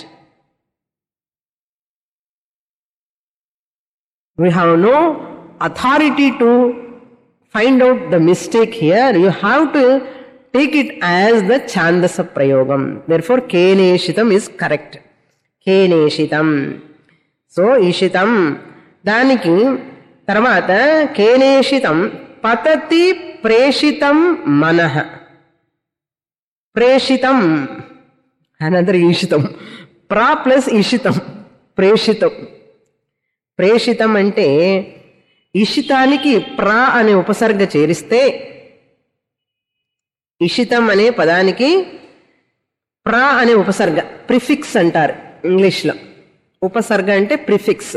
we have no authority to find out the mistake here. You have to take it as the Chandasa Prayogam. Therefore, Keneshitam is correct. Keneshitam. So ఈషితం దానికి తర్వాత కేనేషితం పతతి ప్రేషితం మనః ప్రేషితం అనంతరం ఈషితం ప్రా ప్లస్ ఈషితం ప్రేషితం ప్రేషితం అంటే ఇషితానికి ప్రా అనే ఉపసర్గ చేరిస్తే ఇషితం అనే పదానికి ప్రా అనే ఉపసర్గ ప్రిఫిక్స్ అంటారు ఇంగ్లీష్లో ఉపసర్గ అంటే ప్రిఫిక్స్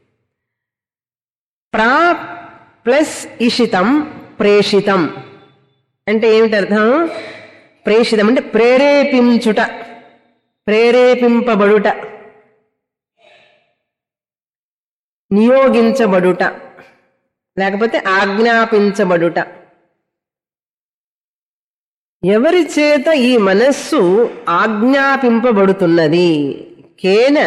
ప్రా ప్లస్ ఇషితం ప్రేషితం అంటే ఏమిటి అర్థం ప్రేషితం అంటే ప్రేరేపించుట ప్రేరేపింపబడుట నియోగించబడుట లేకపోతే ఆజ్ఞాపించబడుట ఎవరి చేత ఈ మనస్సు ఆజ్ఞాపింపబడుతున్నది కేన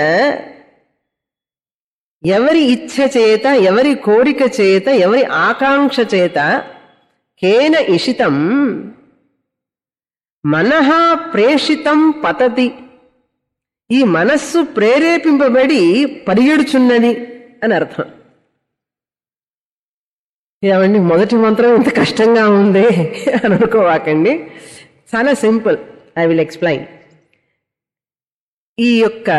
ఎవరి ఇచ్ఛ చేత ఎవరి కోరిక చేత ఎవరి ఆకాంక్ష చేత కేన ఇషితం మనః ప్రేషితం పతతి ఈ మనస్సు ప్రేరేపింపబడి పరిగెడుచున్నది అని అర్థం ఏమండి మొదటి మంత్రం ఇంత కష్టంగా ఉంది అని అనుకోవాకండి చాలా సింపుల్ ఐ విల్ ఎక్స్ప్లెయిన్ ఈ యొక్క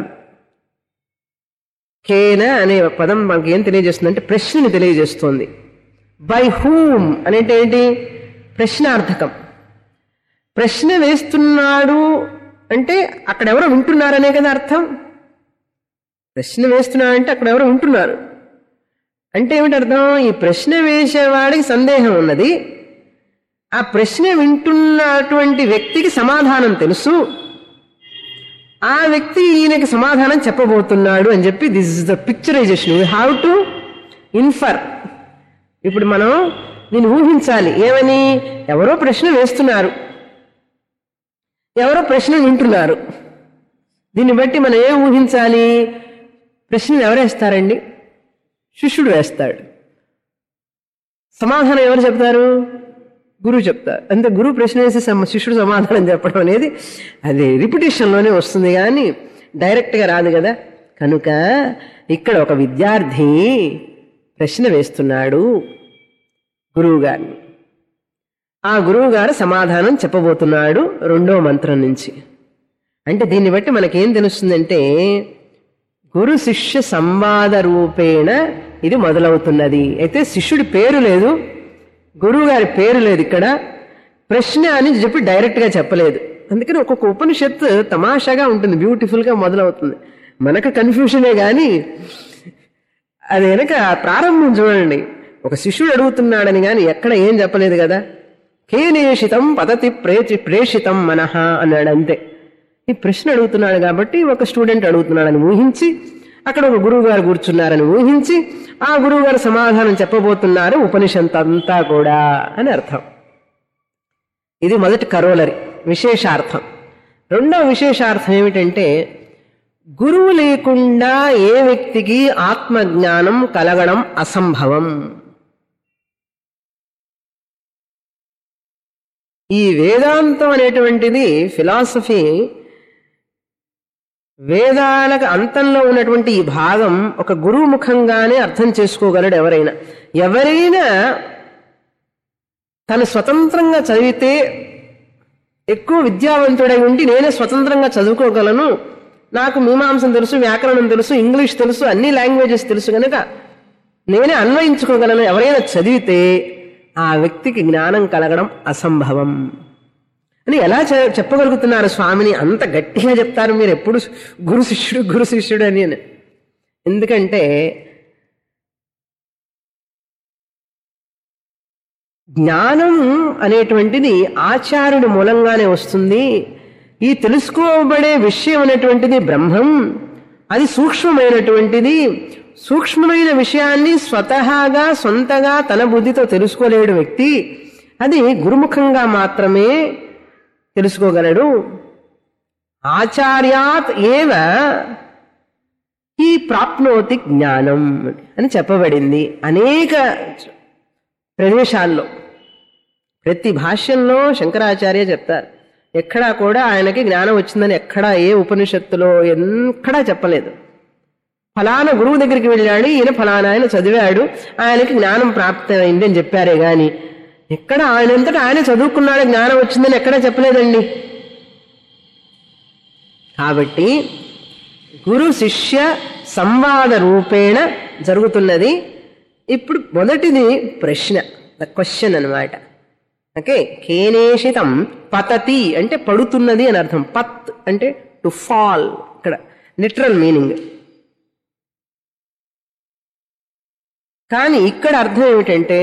కేన అనే పదం మనకి ఏం తెలియజేస్తుంది అంటే ప్రశ్నని తెలియజేస్తుంది బై హూమ్ అనేటి ఏంటి ప్రశ్నార్థకం ప్రశ్న వేస్తున్నాడు అంటే అక్కడ ఎవరో వింటున్నారనే కదా అర్థం ప్రశ్న వేస్తున్నాడు అంటే అక్కడ ఎవరో వింటున్నారు అంటే ఏమిటి అర్థం ఈ ప్రశ్న వేసేవాడికి సందేహం ఉన్నది ఆ ప్రశ్న వింటున్నటువంటి వ్యక్తికి సమాధానం తెలుసు ఆ వ్యక్తి ఈయనకి సమాధానం చెప్పబోతున్నాడు అని చెప్పి this is the picturization we have to infer ఇప్పుడు మనం దీన్ని ఊహించాలి ఏమని ఎవరో ప్రశ్న వేస్తున్నారు ఎవరో ప్రశ్న వింటున్నారు దీన్ని బట్టి మనం ఏం ఊహించాలి ప్రశ్నలు ఎవరు వేస్తారండి శిష్యుడు వేస్తాడు సమాధానం ఎవరు చెప్తారు గురువు చెప్తారు అంతే గురువు ప్రశ్న వేసి సమ- శిష్యుడు సమాధానం చెప్పడం అనేది అది రిపిటేషన్లోనే వస్తుంది కానీ డైరెక్ట్గా రాదు కదా కనుక ఇక్కడ ఒక విద్యార్థి ప్రశ్న వేస్తున్నాడు గురువు గారిని ఆ గురువు గారు సమాధానం చెప్పబోతున్నాడు రెండో మంత్రం నుంచి అంటే దీన్ని బట్టి మనకేం తెలుస్తుందంటే గురు శిష్య సంవాద రూపేణ ఇది మొదలవుతున్నది అయితే శిష్యుడి పేరు లేదు గురువు గారి పేరు లేదు ఇక్కడ ప్రశ్న అని చెప్పి డైరెక్ట్గా చెప్పలేదు అందుకని ఒక్కొక్క ఉపనిషత్తు తమాషాగా ఉంటుంది బ్యూటిఫుల్గా మొదలవుతుంది మనకు కన్ఫ్యూషనే కానీ అది వెనక ప్రారంభం చూడండి ఒక శిష్యుడు అడుగుతున్నాడని కానీ ఎక్కడ ఏం చెప్పలేదు కదా కేనేషితం పదతి ప్రేచి ప్రేషితం మనహ అన్నాడు అంతే ఈ ప్రశ్న అడుగుతున్నాడు కాబట్టి ఒక స్టూడెంట్ అడుగుతున్నాడని ఊహించి అక్కడ ఒక గురువు గారు కూర్చున్నారని ఊహించి ఆ గురువు గారు సమాధానం చెప్పబోతున్నారు ఉపనిషత్ అంతా కూడా అని అర్థం ఇది మొదటి కరోలరి విశేషార్థం రెండో విశేషార్థం ఏమిటంటే గురువు లేకుండా ఏ వ్యక్తికి ఆత్మజ్ఞానం కలగడం అసంభవం ఈ వేదాంతం అనేటువంటిది ఫిలాసఫీ వేదాలకు అంతంలో ఉన్నటువంటి ఈ భాగం ఒక గురువు ముఖంగానే అర్థం చేసుకోగలడు ఎవరైనా ఎవరైనా తను స్వతంత్రంగా చదివితే ఎక్కువ విద్యావంతుడై ఉండి నేనే స్వతంత్రంగా చదువుకోగలను నాకు మీమాంసం తెలుసు వ్యాకరణం తెలుసు ఇంగ్లీష్ తెలుసు అన్ని లాంగ్వేజెస్ తెలుసు కనుక నేనే అన్వయించుకోగలను ఎవరైనా చదివితే ఆ వ్యక్తికి జ్ఞానం కలగడం అసంభవం అని ఎలా చె- చెప్పగలుగుతున్నారు స్వామిని అంత గట్టిగా చెప్తారు మీరు ఎప్పుడు గురు శిష్యుడు గురు శిష్యుడు అని అని. ఎందుకంటే జ్ఞానం అనేటువంటిది ఆచార్యుడి మూలంగానే వస్తుంది ఈ తెలుసుకోబడే విషయం అనేటువంటిది బ్రహ్మం అది సూక్ష్మమైనటువంటిది సూక్ష్మమైన విషయాన్ని స్వతహాగా సొంతగా తన బుద్ధితో తెలుసుకోలేడు వ్యక్తి అది గురుముఖంగా మాత్రమే తెలుసుకోగలడు ఆచార్యాత్ ఏవ ఈ ప్రాప్నోతి జ్ఞానం అని చెప్పబడింది అనేక ప్రదేశాల్లో ప్రతి భాష్యంలో శంకరాచార్య చెప్తారు ఎక్కడా కూడా ఆయనకి జ్ఞానం వచ్చిందని ఎక్కడా ఏ ఉపనిషత్తులో ఎక్కడా చెప్పలేదు ఫలానా గురువు దగ్గరికి వెళ్ళాడు ఈయన ఫలానా ఆయన చదివాడు ఆయనకి జ్ఞానం ప్రాప్తమైంది అని చెప్పారే గాని ఎక్కడ ఆయనంతటా ఆయన చదువుకున్నాడు జ్ఞానం వచ్చిందని ఎక్కడా చెప్పలేదండి కాబట్టి గురు శిష్య సంవాద రూపేణ జరుగుతున్నది ఇప్పుడు మొదటిది ప్రశ్న ద క్వశ్చన్ అన్నమాట ఓకే కేనేషితం పతతి అంటే పడుతున్నది అని అర్థం పత్ అంటే టు ఫాల్ ఇక్కడ లిటరల్ మీనింగ్ కానీ ఇక్కడ అర్థం ఏమిటంటే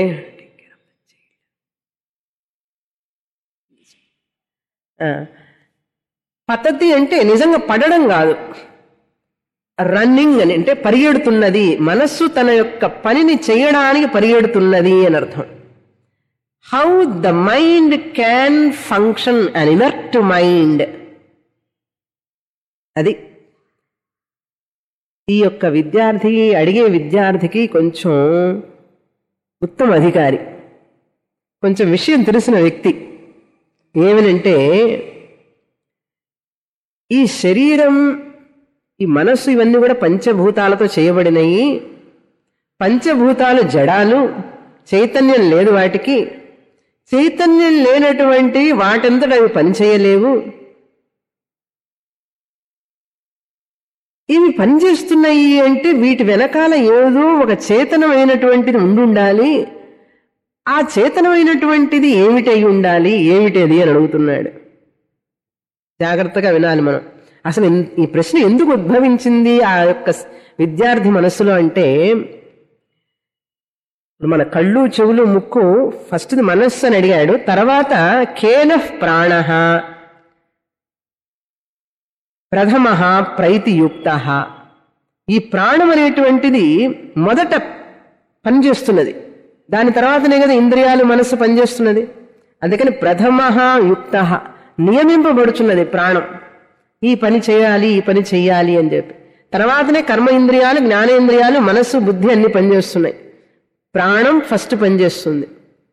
ఆ, పద్ధతి అంటే నిజంగా పడడం కాదు రన్నింగ్ అని అంటే పరిగెడుతున్నది మనస్సు తన యొక్క పనిని చేయడానికి పరిగెడుతున్నది అని అర్థం how the mind can function an inert mind అది ఈ యొక్క విద్యార్థి అడిగే విద్యార్థికి కొంచెం ఉత్తమ అధికారి కొంచెం విషయం తెలిసిన వ్యక్తి ఏమనంటే ఈ శరీరం ఈ మనస్సు ఇవన్నీ కూడా పంచభూతాలతో చేయబడినవి పంచభూతాలు జడాలు చైతన్యం లేదు వాటికి చైతన్యం లేనటువంటి వాటంతట అవి పనిచేయలేవు ఇవి పనిచేస్తున్నాయి అంటే వీటి వెనకాల ఏదో ఒక చేతనమైనటువంటిది ఉండుండాలి ఆ చేతనమైనటువంటిది ఏమిటై ఉండాలి ఏమిటది అని అడుగుతున్నాడు జాగ్రత్తగా వినాలి మనం అసలు ఎన్- ఈ ప్రశ్న ఎందుకు ఉద్భవించింది ఆ యొక్క స్- విద్యార్థి మనస్సులో అంటే ఇప్పుడు మన కళ్ళు చెవులు ముక్కు ఫస్ట్ మనస్సు అని అడిగాడు తర్వాత కేనః ప్రాణ ప్రథమ ప్రైతియుక్త ఈ ప్రాణం అనేటువంటిది మొదట పనిచేస్తున్నది దాని తర్వాతనే కదా ఇంద్రియాలు మనస్సు పనిచేస్తున్నది అందుకని ప్రథమ యుక్త నియమింపబడుచున్నది ప్రాణం ఈ పని చేయాలి ఈ పని చేయాలి అని చెప్పి తర్వాతనే కర్మ ఇంద్రియాలు జ్ఞానేంద్రియాలు మనస్సు బుద్ధి అన్ని పనిచేస్తున్నాయి ప్రాణం ఫస్ట్ పనిచేస్తుంది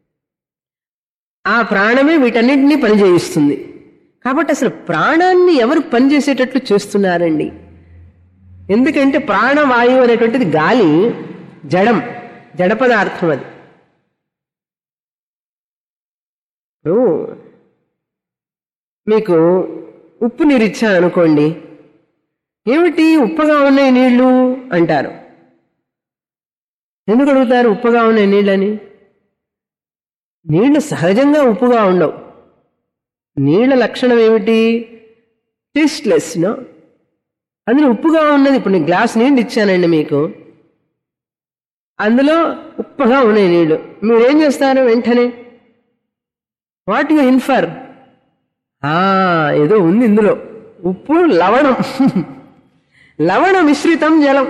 ఆ ప్రాణమే వీటన్నిటినీ పనిచేయిస్తుంది కాబట్టి అసలు ప్రాణాన్ని ఎవరు పనిచేసేటట్లు చేస్తున్నారండి ఎందుకంటే ప్రాణవాయువు అనేటువంటిది గాలి జడం జడ పదార్థం అది ఇప్పుడు మీకు ఉప్పు నీరు ఇచ్చాను అనుకోండి ఏమిటి ఉప్పగా ఉన్నాయి నీళ్లు అంటారు ఎందుకు అడుగుతారు ఉప్పుగా ఉన్నాయి నీళ్ళని నీళ్లు సహజంగా ఉప్పుగా ఉండవు నీళ్ల లక్షణం ఏమిటి టేస్ట్లెస్ నో అందులో ఉప్పుగా ఉన్నది ఇప్పుడు నేను గ్లాస్ నీళ్ళు ఇచ్చానండి మీకు అందులో ఉప్పగా ఉన్నాయి నీళ్లు మీరేం చేస్తారు వెంటనే వాట్ యు ఇన్ఫర్ ఏదో ఉంది ఇందులో ఉప్పు లవణం లవణ మిశ్రితం జలం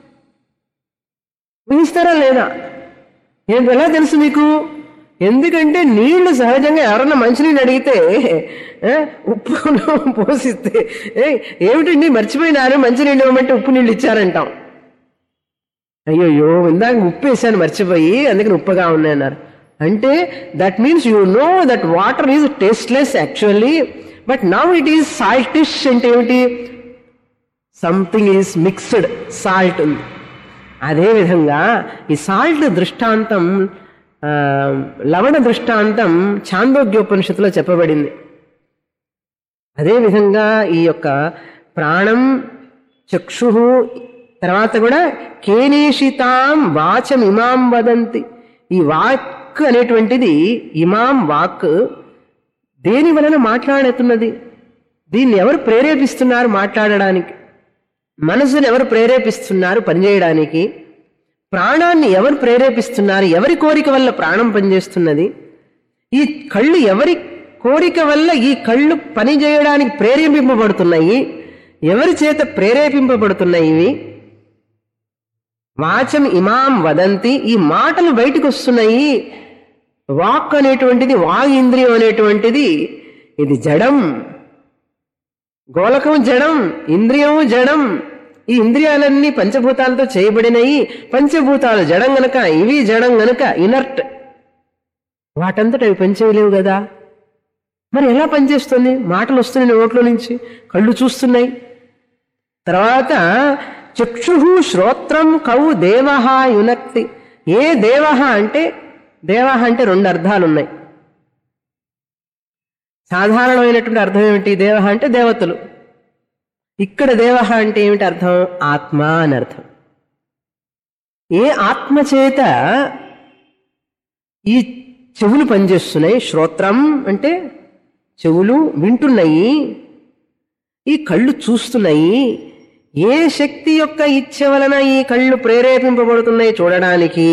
ఊహిస్తారా లేదా ఏంటి ఎలా తెలుసు మీకు ఎందుకంటే నీళ్లు సహజంగా ఎవరన్నా మంచినీళ్ళు అడిగితే ఏ, ఉప్పులో పోసిస్తే ఏ, ఏమిటండి మర్చిపోయినారు మంచినీళ్ళు ఇవ్వమంటే ఉప్పు నీళ్ళు ఇచ్చారంటాం అయ్యోయ్యో ఇందాక ఉప్పు వేసాను మర్చిపోయి అందుకని ఉప్పుగా ఉన్నాయన్నారు అంటే that means you know that water is tasteless actually but now it is saltish అంటే ఏమిటి సంథింగ్ ఈజ్ మిక్స్డ్ సాల్ట్ ఉంది అదేవిధంగా ఈ సాల్ట్ దృష్టాంతం ఆ, లవణ దృష్టాంతం చాందోగ్యోపనిషత్తులో చెప్పబడింది అదేవిధంగా ఈ యొక్క ప్రాణం చక్షు తర్వాత కూడా కేనేషితాం వాచం ఇమాం వదంతి ఈ వాక్ అనేటువంటిది ఇమాం వాక్ దేని వలన మాట్లాడుతున్నది దీన్ని ఎవరు ప్రేరేపిస్తున్నారు మాట్లాడడానికి మనసుని ఎవరు ప్రేరేపిస్తున్నారు పనిచేయడానికి ప్రాణాన్ని ఎవరు ప్రేరేపిస్తున్నారు ఎవరి కోరిక వల్ల ప్రాణం పనిచేస్తున్నది ఈ కళ్ళు ఎవరి కోరిక వల్ల ఈ కళ్ళు పని చేయడానికి ప్రేరేపింపబడుతున్నాయి ఎవరి చేత ప్రేరేపింపబడుతున్నాయి ఇవి వాచం ఇమాం వదంతి ఈ మాటలు బయటకు వస్తున్నాయి వాక్ అనేటువంటిది వాగ్ ఇంద్రియం అనేటువంటిది ఇది జడం గోళకం జడం ఇంద్రియము జడం ఈ ఇంద్రియాలన్నీ పంచభూతాలతో చేయబడినవి పంచభూతాలు జడం గనక ఇవి జడం గనక ఇనర్ట్ వాటంతట అవి పనిచేయలేవు కదా మరి ఎలా పనిచేస్తుంది మాటలు వస్తున్నాయి నోట్లో నుంచి కళ్ళు చూస్తున్నాయి తర్వాత చక్షు శ్రోత్రం కౌ దేవ యునక్తి ఏ దేవ అంటే దేవ అంటే రెండు అర్థాలు ఉన్నాయి సాధారణమైనటువంటి అర్థం ఏమిటి దేవ అంటే దేవతలు ఇక్కడ దేవ అంటే ఏమిటి అర్థం ఆత్మ అని అర్థం ఏ ఆత్మ చేత ఈ చెవులు పనిచేస్తున్నాయి శ్రోత్రం అంటే చెవులు వింటున్నాయి ఈ కళ్ళు చూస్తున్నాయి ఏ శక్తి యొక్క ఇచ్చ వలన ఈ కళ్ళు ప్రేరేపింపబడుతున్నాయి చూడడానికి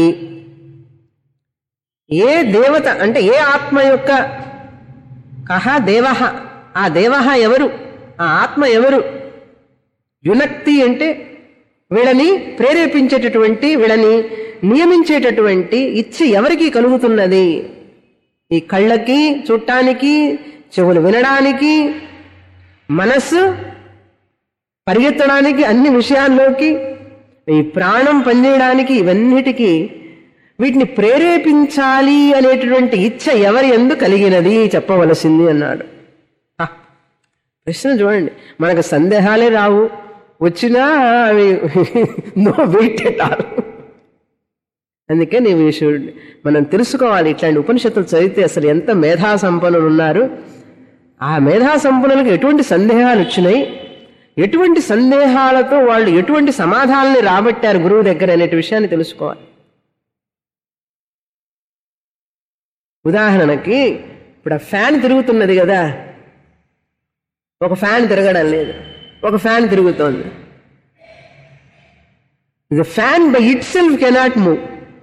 ఏ దేవత అంటే ఏ ఆత్మ యొక్క కహ దేవ ఆ దేవ ఎవరు ఆ ఆత్మ ఎవరు యునక్తి అంటే వీళ్ళని ప్రేరేపించేటటువంటి వీళ్ళని నియమించేటటువంటి ఇచ్చ ఎవరికి కలుగుతున్నది ఈ కళ్ళకి చూడటానికి చెవులు వినడానికి మనస్సు పరిగెత్తడానికి అన్ని విషయాల్లోకి ఈ ప్రాణం పనిచేయడానికి ఇవన్నిటికీ వీటిని ప్రేరేపించాలి అనేటటువంటి ఇచ్చ ఎవరి ఎందు కలిగినది చెప్పవలసింది అన్నాడు హ! ప్రశ్న చూడండి మనకు సందేహాలే రావు వచ్చినా అవి నో వెయిట్ ఎట్ ఆల్ అందుకే నీ షుడ్ మనం తెలుసుకోవాలి ఇట్లాంటి ఉపనిషత్తులు చదివితే అసలు ఎంత మేధా సంపన్నులు ఉన్నారు ఆ మేధా సంపన్నులకు ఎటువంటి సందేహాలు వచ్చినాయి ఎటువంటి సందేహాలతో వాళ్ళు ఎటువంటి సమాధానాన్ని రాబట్టారు గురువు దగ్గర అనే విషయాన్ని తెలుసుకోవాలి ఉదాహరణకి ఇప్పుడు ఆ ఫ్యాన్ తిరుగుతున్నది కదా ఒక ఫ్యాన్ తిరగడం లేదు ఒక ఫ్యాన్ తిరుగుతోంది the fan by itself cannot move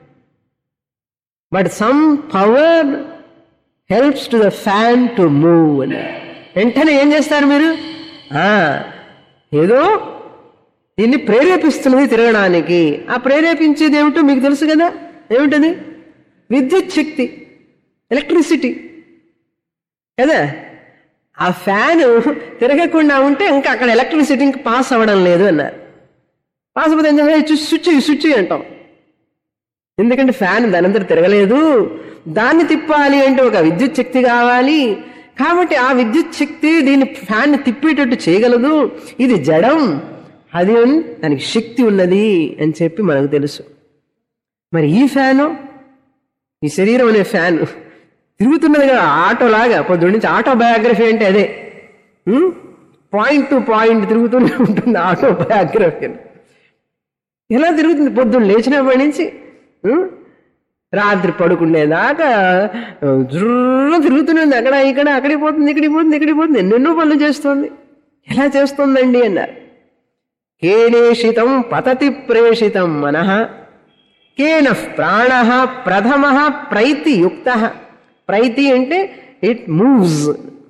but some power helps to the fan to move అని వెంటనే ఏం చేస్తారు మీరు ఆ, ఏదో దీన్ని ప్రేరేపిస్తున్నది తిరగడానికి ఆ ప్రేరేపించేది ఏమిటో మీకు తెలుసు కదా ఏమిటది విద్యుత్ శక్తి ఎలక్ట్రిసిటీ కదా ఆ ఫ్యాన్ తిరగకుండా ఉంటే ఇంకా అక్కడ ఎలక్ట్రిసిటీ ఇంకా పాస్ అవ్వడం లేదు అన్నారు పాస్ అయిపోతే ఏం చేయాలి? స్విచ్ స్విచ్ స్విచ్ అంటాం ఎందుకంటే ఫ్యాన్ దానంతరం తిరగలేదు దాన్ని తిప్పాలి అంటే ఒక విద్యుత్ శక్తి కావాలి కాబట్టి ఆ విద్యుత్ శక్తి దీన్ని ఫ్యాన్ తిప్పేటట్టు చేయగలదు ఇది జడం అది ఉన్- దానికి శక్తి ఉన్నది అని చెప్పి మనకు తెలుసు మరి ఈ ఫ్యాను ఈ శరీరం అనే ఫ్యాన్ తిరుగుతున్నది కదా ఆటోలాగా పొద్దున్న నుంచి ఆటో బయోగ్రఫీ అంటే అదే పాయింట్ టు పాయింట్ తిరుగుతూనే ఉంటుంది ఆటో బయోగ్రఫీ అని. ఎలా తిరుగుతుంది పొద్దున్న లేచినప్పటి నుంచి ఉం? రాత్రి పడుకునేదాకా జుర్ర తిరుగుతున్నది అక్కడ ఇక్కడ అక్కడికి పోతుంది ఇక్కడికి పోతుంది ఇక్కడికి పోతుంది ఎన్నెన్నో పనులు చేస్తుంది ఎలా చేస్తుందండి అన్నారు కేనేషితం పతతి ప్రేషితం మనః కేన ప్రాణ ప్రథమ ప్రైతి యుక్త ప్రైతి అంటే ఇట్ మూవ్స్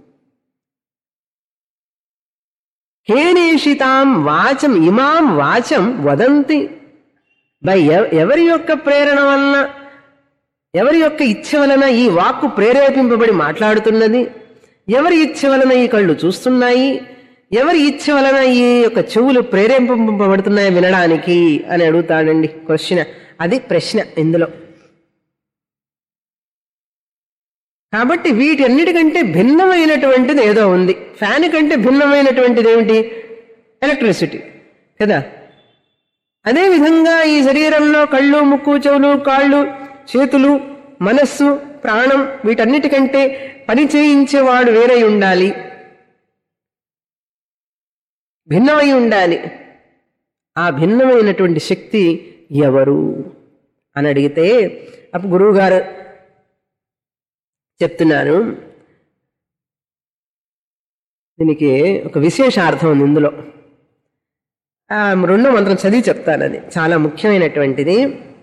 కేనేషితాం వాచం ఇమాం వాచం వదంతి బై ఎవ- ఎవరి యొక్క ప్రేరణ వలన ఎవరి యొక్క ఇచ్ఛ వలన ఈ వాక్కు ప్రేరేపింపబడి మాట్లాడుతున్నది ఎవరి ఇచ్ఛ వలన ఈ కళ్ళు చూస్తున్నాయి ఎవరి ఇచ్ఛ వలన ఈ యొక్క చెవులు ప్రేరేపింపబడుతున్నాయి వినడానికి అని అడుగుతాడండి క్వశ్చన్ అది ప్రశ్న ఇందులో కాబట్టి వీటన్నిటికంటే భిన్నమైనటువంటిది ఏదో ఉంది ఫ్యాన్ కంటే భిన్నమైనటువంటిది ఏమిటి ఎలక్ట్రిసిటీ కదా అదేవిధంగా ఈ శరీరంలో కళ్ళు ముక్కు చెవులు కాళ్ళు చేతులు మనస్సు ప్రాణం వీటన్నిటికంటే పని చేయించేవాడు వేరే ఉండాలి భిన్నమై ఉండాలి ఆ భిన్నమైనటువంటి శక్తి ఎవరు అని అడిగితే అప్పుడు గురువు గారు చెప్తున్నాను దీనికి ఒక విశేషార్థం ఉంది ఇందులో ఆ రెండో మంత్రం చదివి చెప్తాను అది చాలా ముఖ్యమైనటువంటిది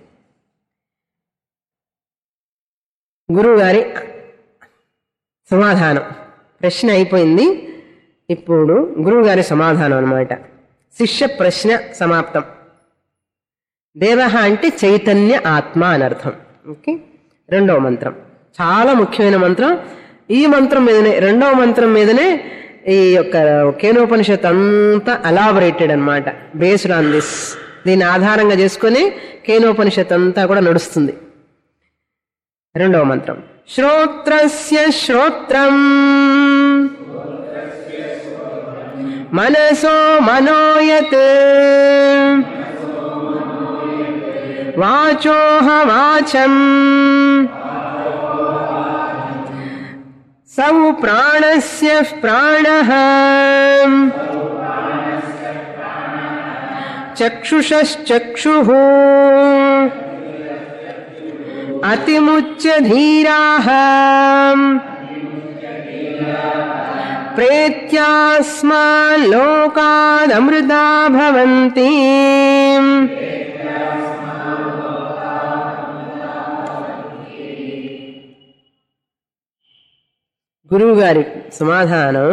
గురువు గారి సమాధానం ప్రశ్న అయిపోయింది ఇప్పుడు గురువు గారి సమాధానం అన్నమాట శిష్య ప్రశ్న సమాప్తం దేవ అంటే చైతన్య ఆత్మ అని అర్థం ఓకే రెండవ మంత్రం చాలా ముఖ్యమైన మంత్రం ఈ మంత్రం మీదనే రెండవ మంత్రం మీదనే ఈ యొక్క కేనోపనిషత్ అంతా అలాబరేటెడ్ అన్నమాట బేస్డ్ ఆన్ దిస్ దీన్ని ఆధారంగా చేసుకొని కేనోపనిషత్ అంతా కూడా నడుస్తుంది రెండవ మంత్రం శ్రోత్రస్య శ్రోత్రం మనసో మనోయత్ వాచోహ వాచం సౌ ప్రాణస్య ప్రాణః చక్షుషశ్చక్షుః అతిముచ్య ధీరాः ప్రేత్యాస్మాల్లోకాదమృతా భవంతి గురువు గారి సమాధానం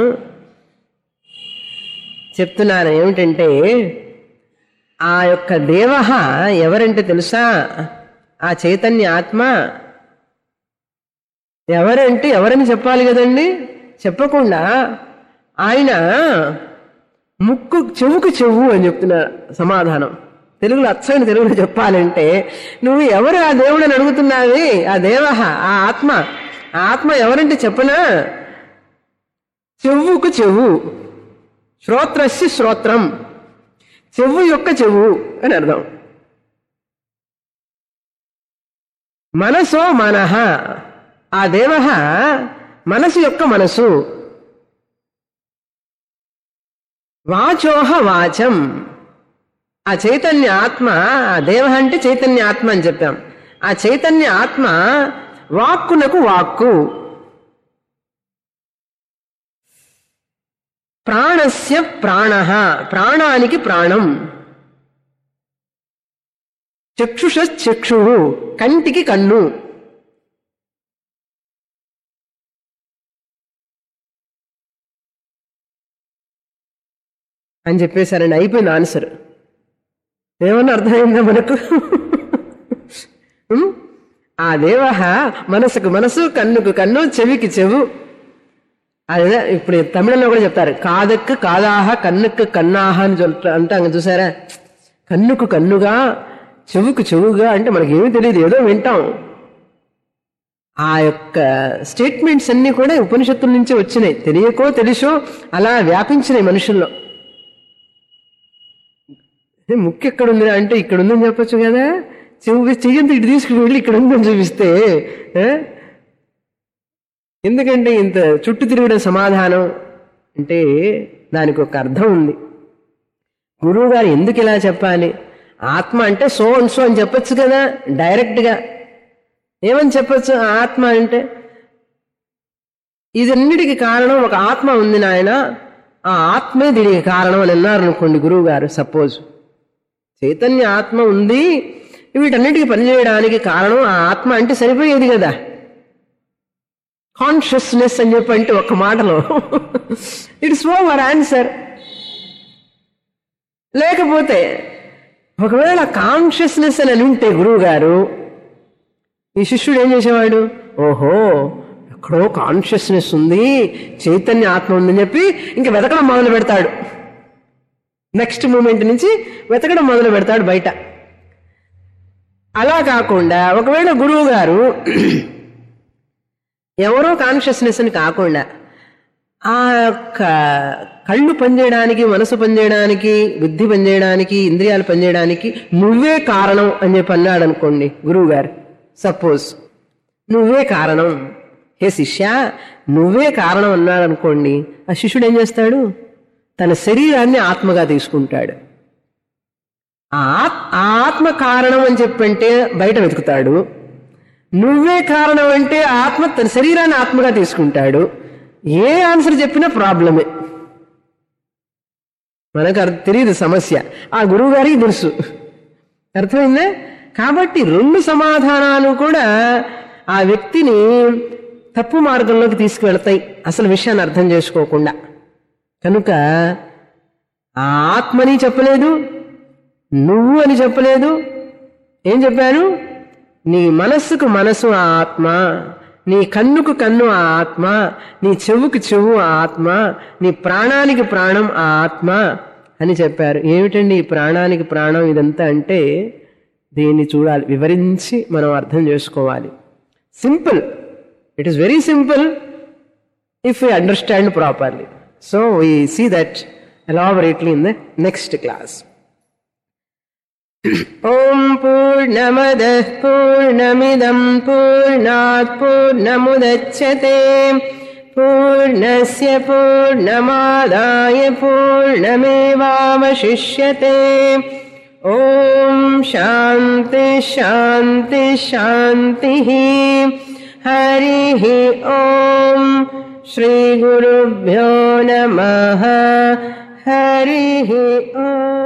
చెప్తున్నాను ఏమిటంటే ఆ యొక్క దేవ ఎవరంటే తెలుసా ఆ చైతన్య ఆత్మ ఎవరంటే ఎవరని చెప్పాలి కదండి చెప్పకుండా ఆయన ముక్కు చెవుకు చెవు అని చెప్తున్నారు సమాధానం తెలుగులో అచ్చైన తెలుగులో చెప్పాలంటే నువ్వు ఎవరు ఆ దేవుడని అడుగుతున్నావి ఆ దేవ ఆ ఆత్మ ఆ ఆత్మ ఎవరంటే చెప్పనా చెవుకు చెవు శ్రోత్రస్య శ్రోత్రం చెవు యొక్క చెవు అని అర్థం మనసో మనః ఆ దేవ మనసు యొక్క మనసు వాచోహ వాచం ఆ చైతన్య ఆత్మ ఆ దేవ అంటే చైతన్య ఆత్మ అని చెప్పాం ఆ చైతన్య ఆత్మ వాక్కునకు వాక్కు ప్రాణస్య ప్రాణ ప్రాణానికి ప్రాణం చక్షుష చక్షు కంటికి కన్ను అని చెప్పేశారండి అయిపోయింది ఆన్సర్ ఏమన్నా అర్థమైందా మనకు ఉం? ఆ దేవ మనసుకు మనసు కన్నుకు కన్ను చెవికి చెవు అదే ఇప్పుడు తమిళంలో కూడా చెప్తారు కాదక్కు కాదాహ కన్నుకు కన్నాహ అని చెప్తా అంటాం చూసారా కన్నుకు కన్నుగా చెవుకు చెవుగా అంటే మనకి ఏమీ తెలియదు ఏదో వింటాం ఆ యొక్క స్టేట్మెంట్స్ అన్ని కూడా ఉపనిషత్తుల నుంచి వచ్చినాయి తెలియకో తెలుసో అలా వ్యాపించినాయి మనుషుల్లో ఏ, ముక్కు ఎక్కడ ఉంది అంటే ఇక్కడ ఉందని చెప్పొచ్చు కదా చెవు చెయ్యంత ఇటు తీసుకుని వెళ్ళి ఇక్కడ ఉందని చూపిస్తే ఏ? ఎందుకంటే ఇంత చుట్టూ తిరగడం సమాధానం అంటే దానికి ఒక అర్థం ఉంది గురువు గారు ఎందుకు ఇలా చెప్పాలి ఆత్మ అంటే సో అండ్ సో అని చెప్పొచ్చు కదా డైరెక్ట్గా ఏమని చెప్పొచ్చు ఆత్మ అంటే ఇదన్నిటికి కారణం ఒక ఆత్మ ఉంది నాయన ఆ ఆత్మే దీనికి కారణం అని అన్నారు అనుకోండి గురువు గారు సపోజ్ చైతన్య ఆత్మ ఉంది వీటన్నిటికీ పనిచేయడానికి కారణం ఆ ఆత్మ అంటే సరిపోయేది కదా కాన్షియస్నెస్ అని చెప్పి అంటే ఒక మాటలో ఇట్స్ ఓవర్ ఆన్సర్ లేకపోతే ఒకవేళ కాన్షియస్నెస్ అని ఉంటే గురువు గారు ఈ శిష్యుడు ఏం చేసేవాడు ఓహో ఎక్కడో కాన్షియస్నెస్ ఉంది చైతన్య ఆత్మ ఉందని చెప్పి ఇంక వెతకడం మొదలు పెడతాడు నెక్స్ట్ మూమెంట్ నుంచి వెతకడం మొదలు పెడతాడు బయట అలా కాకుండా ఒకవేళ గురువు గారు ఎవరో కాన్షియస్నెస్ అని కాకుండా ఆ యొక్క కళ్ళు పనిచేయడానికి మనసు పనిచేయడానికి బుద్ధి పనిచేయడానికి ఇంద్రియాలు పనిచేయడానికి నువ్వే కారణం అని చెప్పి అన్నాడు అనుకోండి గురువు గారు సపోజ్ నువ్వే కారణం హే శిష్య నువ్వే కారణం అన్నాడు అనుకోండి ఆ శిష్యుడు ఏం చేస్తాడు తన శరీరాన్ని ఆత్మగా తీసుకుంటాడు ఆ ఆత్- ఆ ఆత్మ కారణం అని చెప్పంటే బయట వెతుకుతాడు నువ్వే కారణం అంటే ఆత్మ తన శరీరాన్ని ఆత్మగా తీసుకుంటాడు ఏ ఆన్సర్ చెప్పినా ప్రాబ్లమే మనకు అర్థ- తెలియదు సమస్య ఆ గురువు గారికి తెలుసు అర్థమైందా కాబట్టి రెండు సమాధానాలు కూడా ఆ వ్యక్తిని తప్పు మార్గంలోకి తీసుకువెళతాయి అసలు విషయాన్ని అర్థం చేసుకోకుండా కనుక ఆ ఆత్మని చెప్పలేదు నువ్వు అని చెప్పలేదు ఏం చెప్పాను నీ మనస్సుకు మనసు ఆ ఆత్మ నీ కన్నుకు కన్ను ఆ ఆత్మ నీ చెవుకు చెవు ఆ ఆత్మ నీ ప్రాణానికి ప్రాణం ఆ ఆత్మ అని చెప్పారు ఏమిటండి ఈ ప్రాణానికి ప్రాణం ఇదంతా అంటే దీన్ని చూడాలి వివరించి మనం అర్థం చేసుకోవాలి simple it is very simple if we understand properly. So we see that elaborately in the next class. ॐ पूर्णमदः पूर्णमिदं पूर्णात् पूर्णमुदच्छते पूर्णस्य पूर्णमादाय पूर्णमेवावशिष्यते ॐ शान्ति शान्ति शान्तिः हरिः ॐ श्रीगुरुभ्यो नमः हरिः ॐ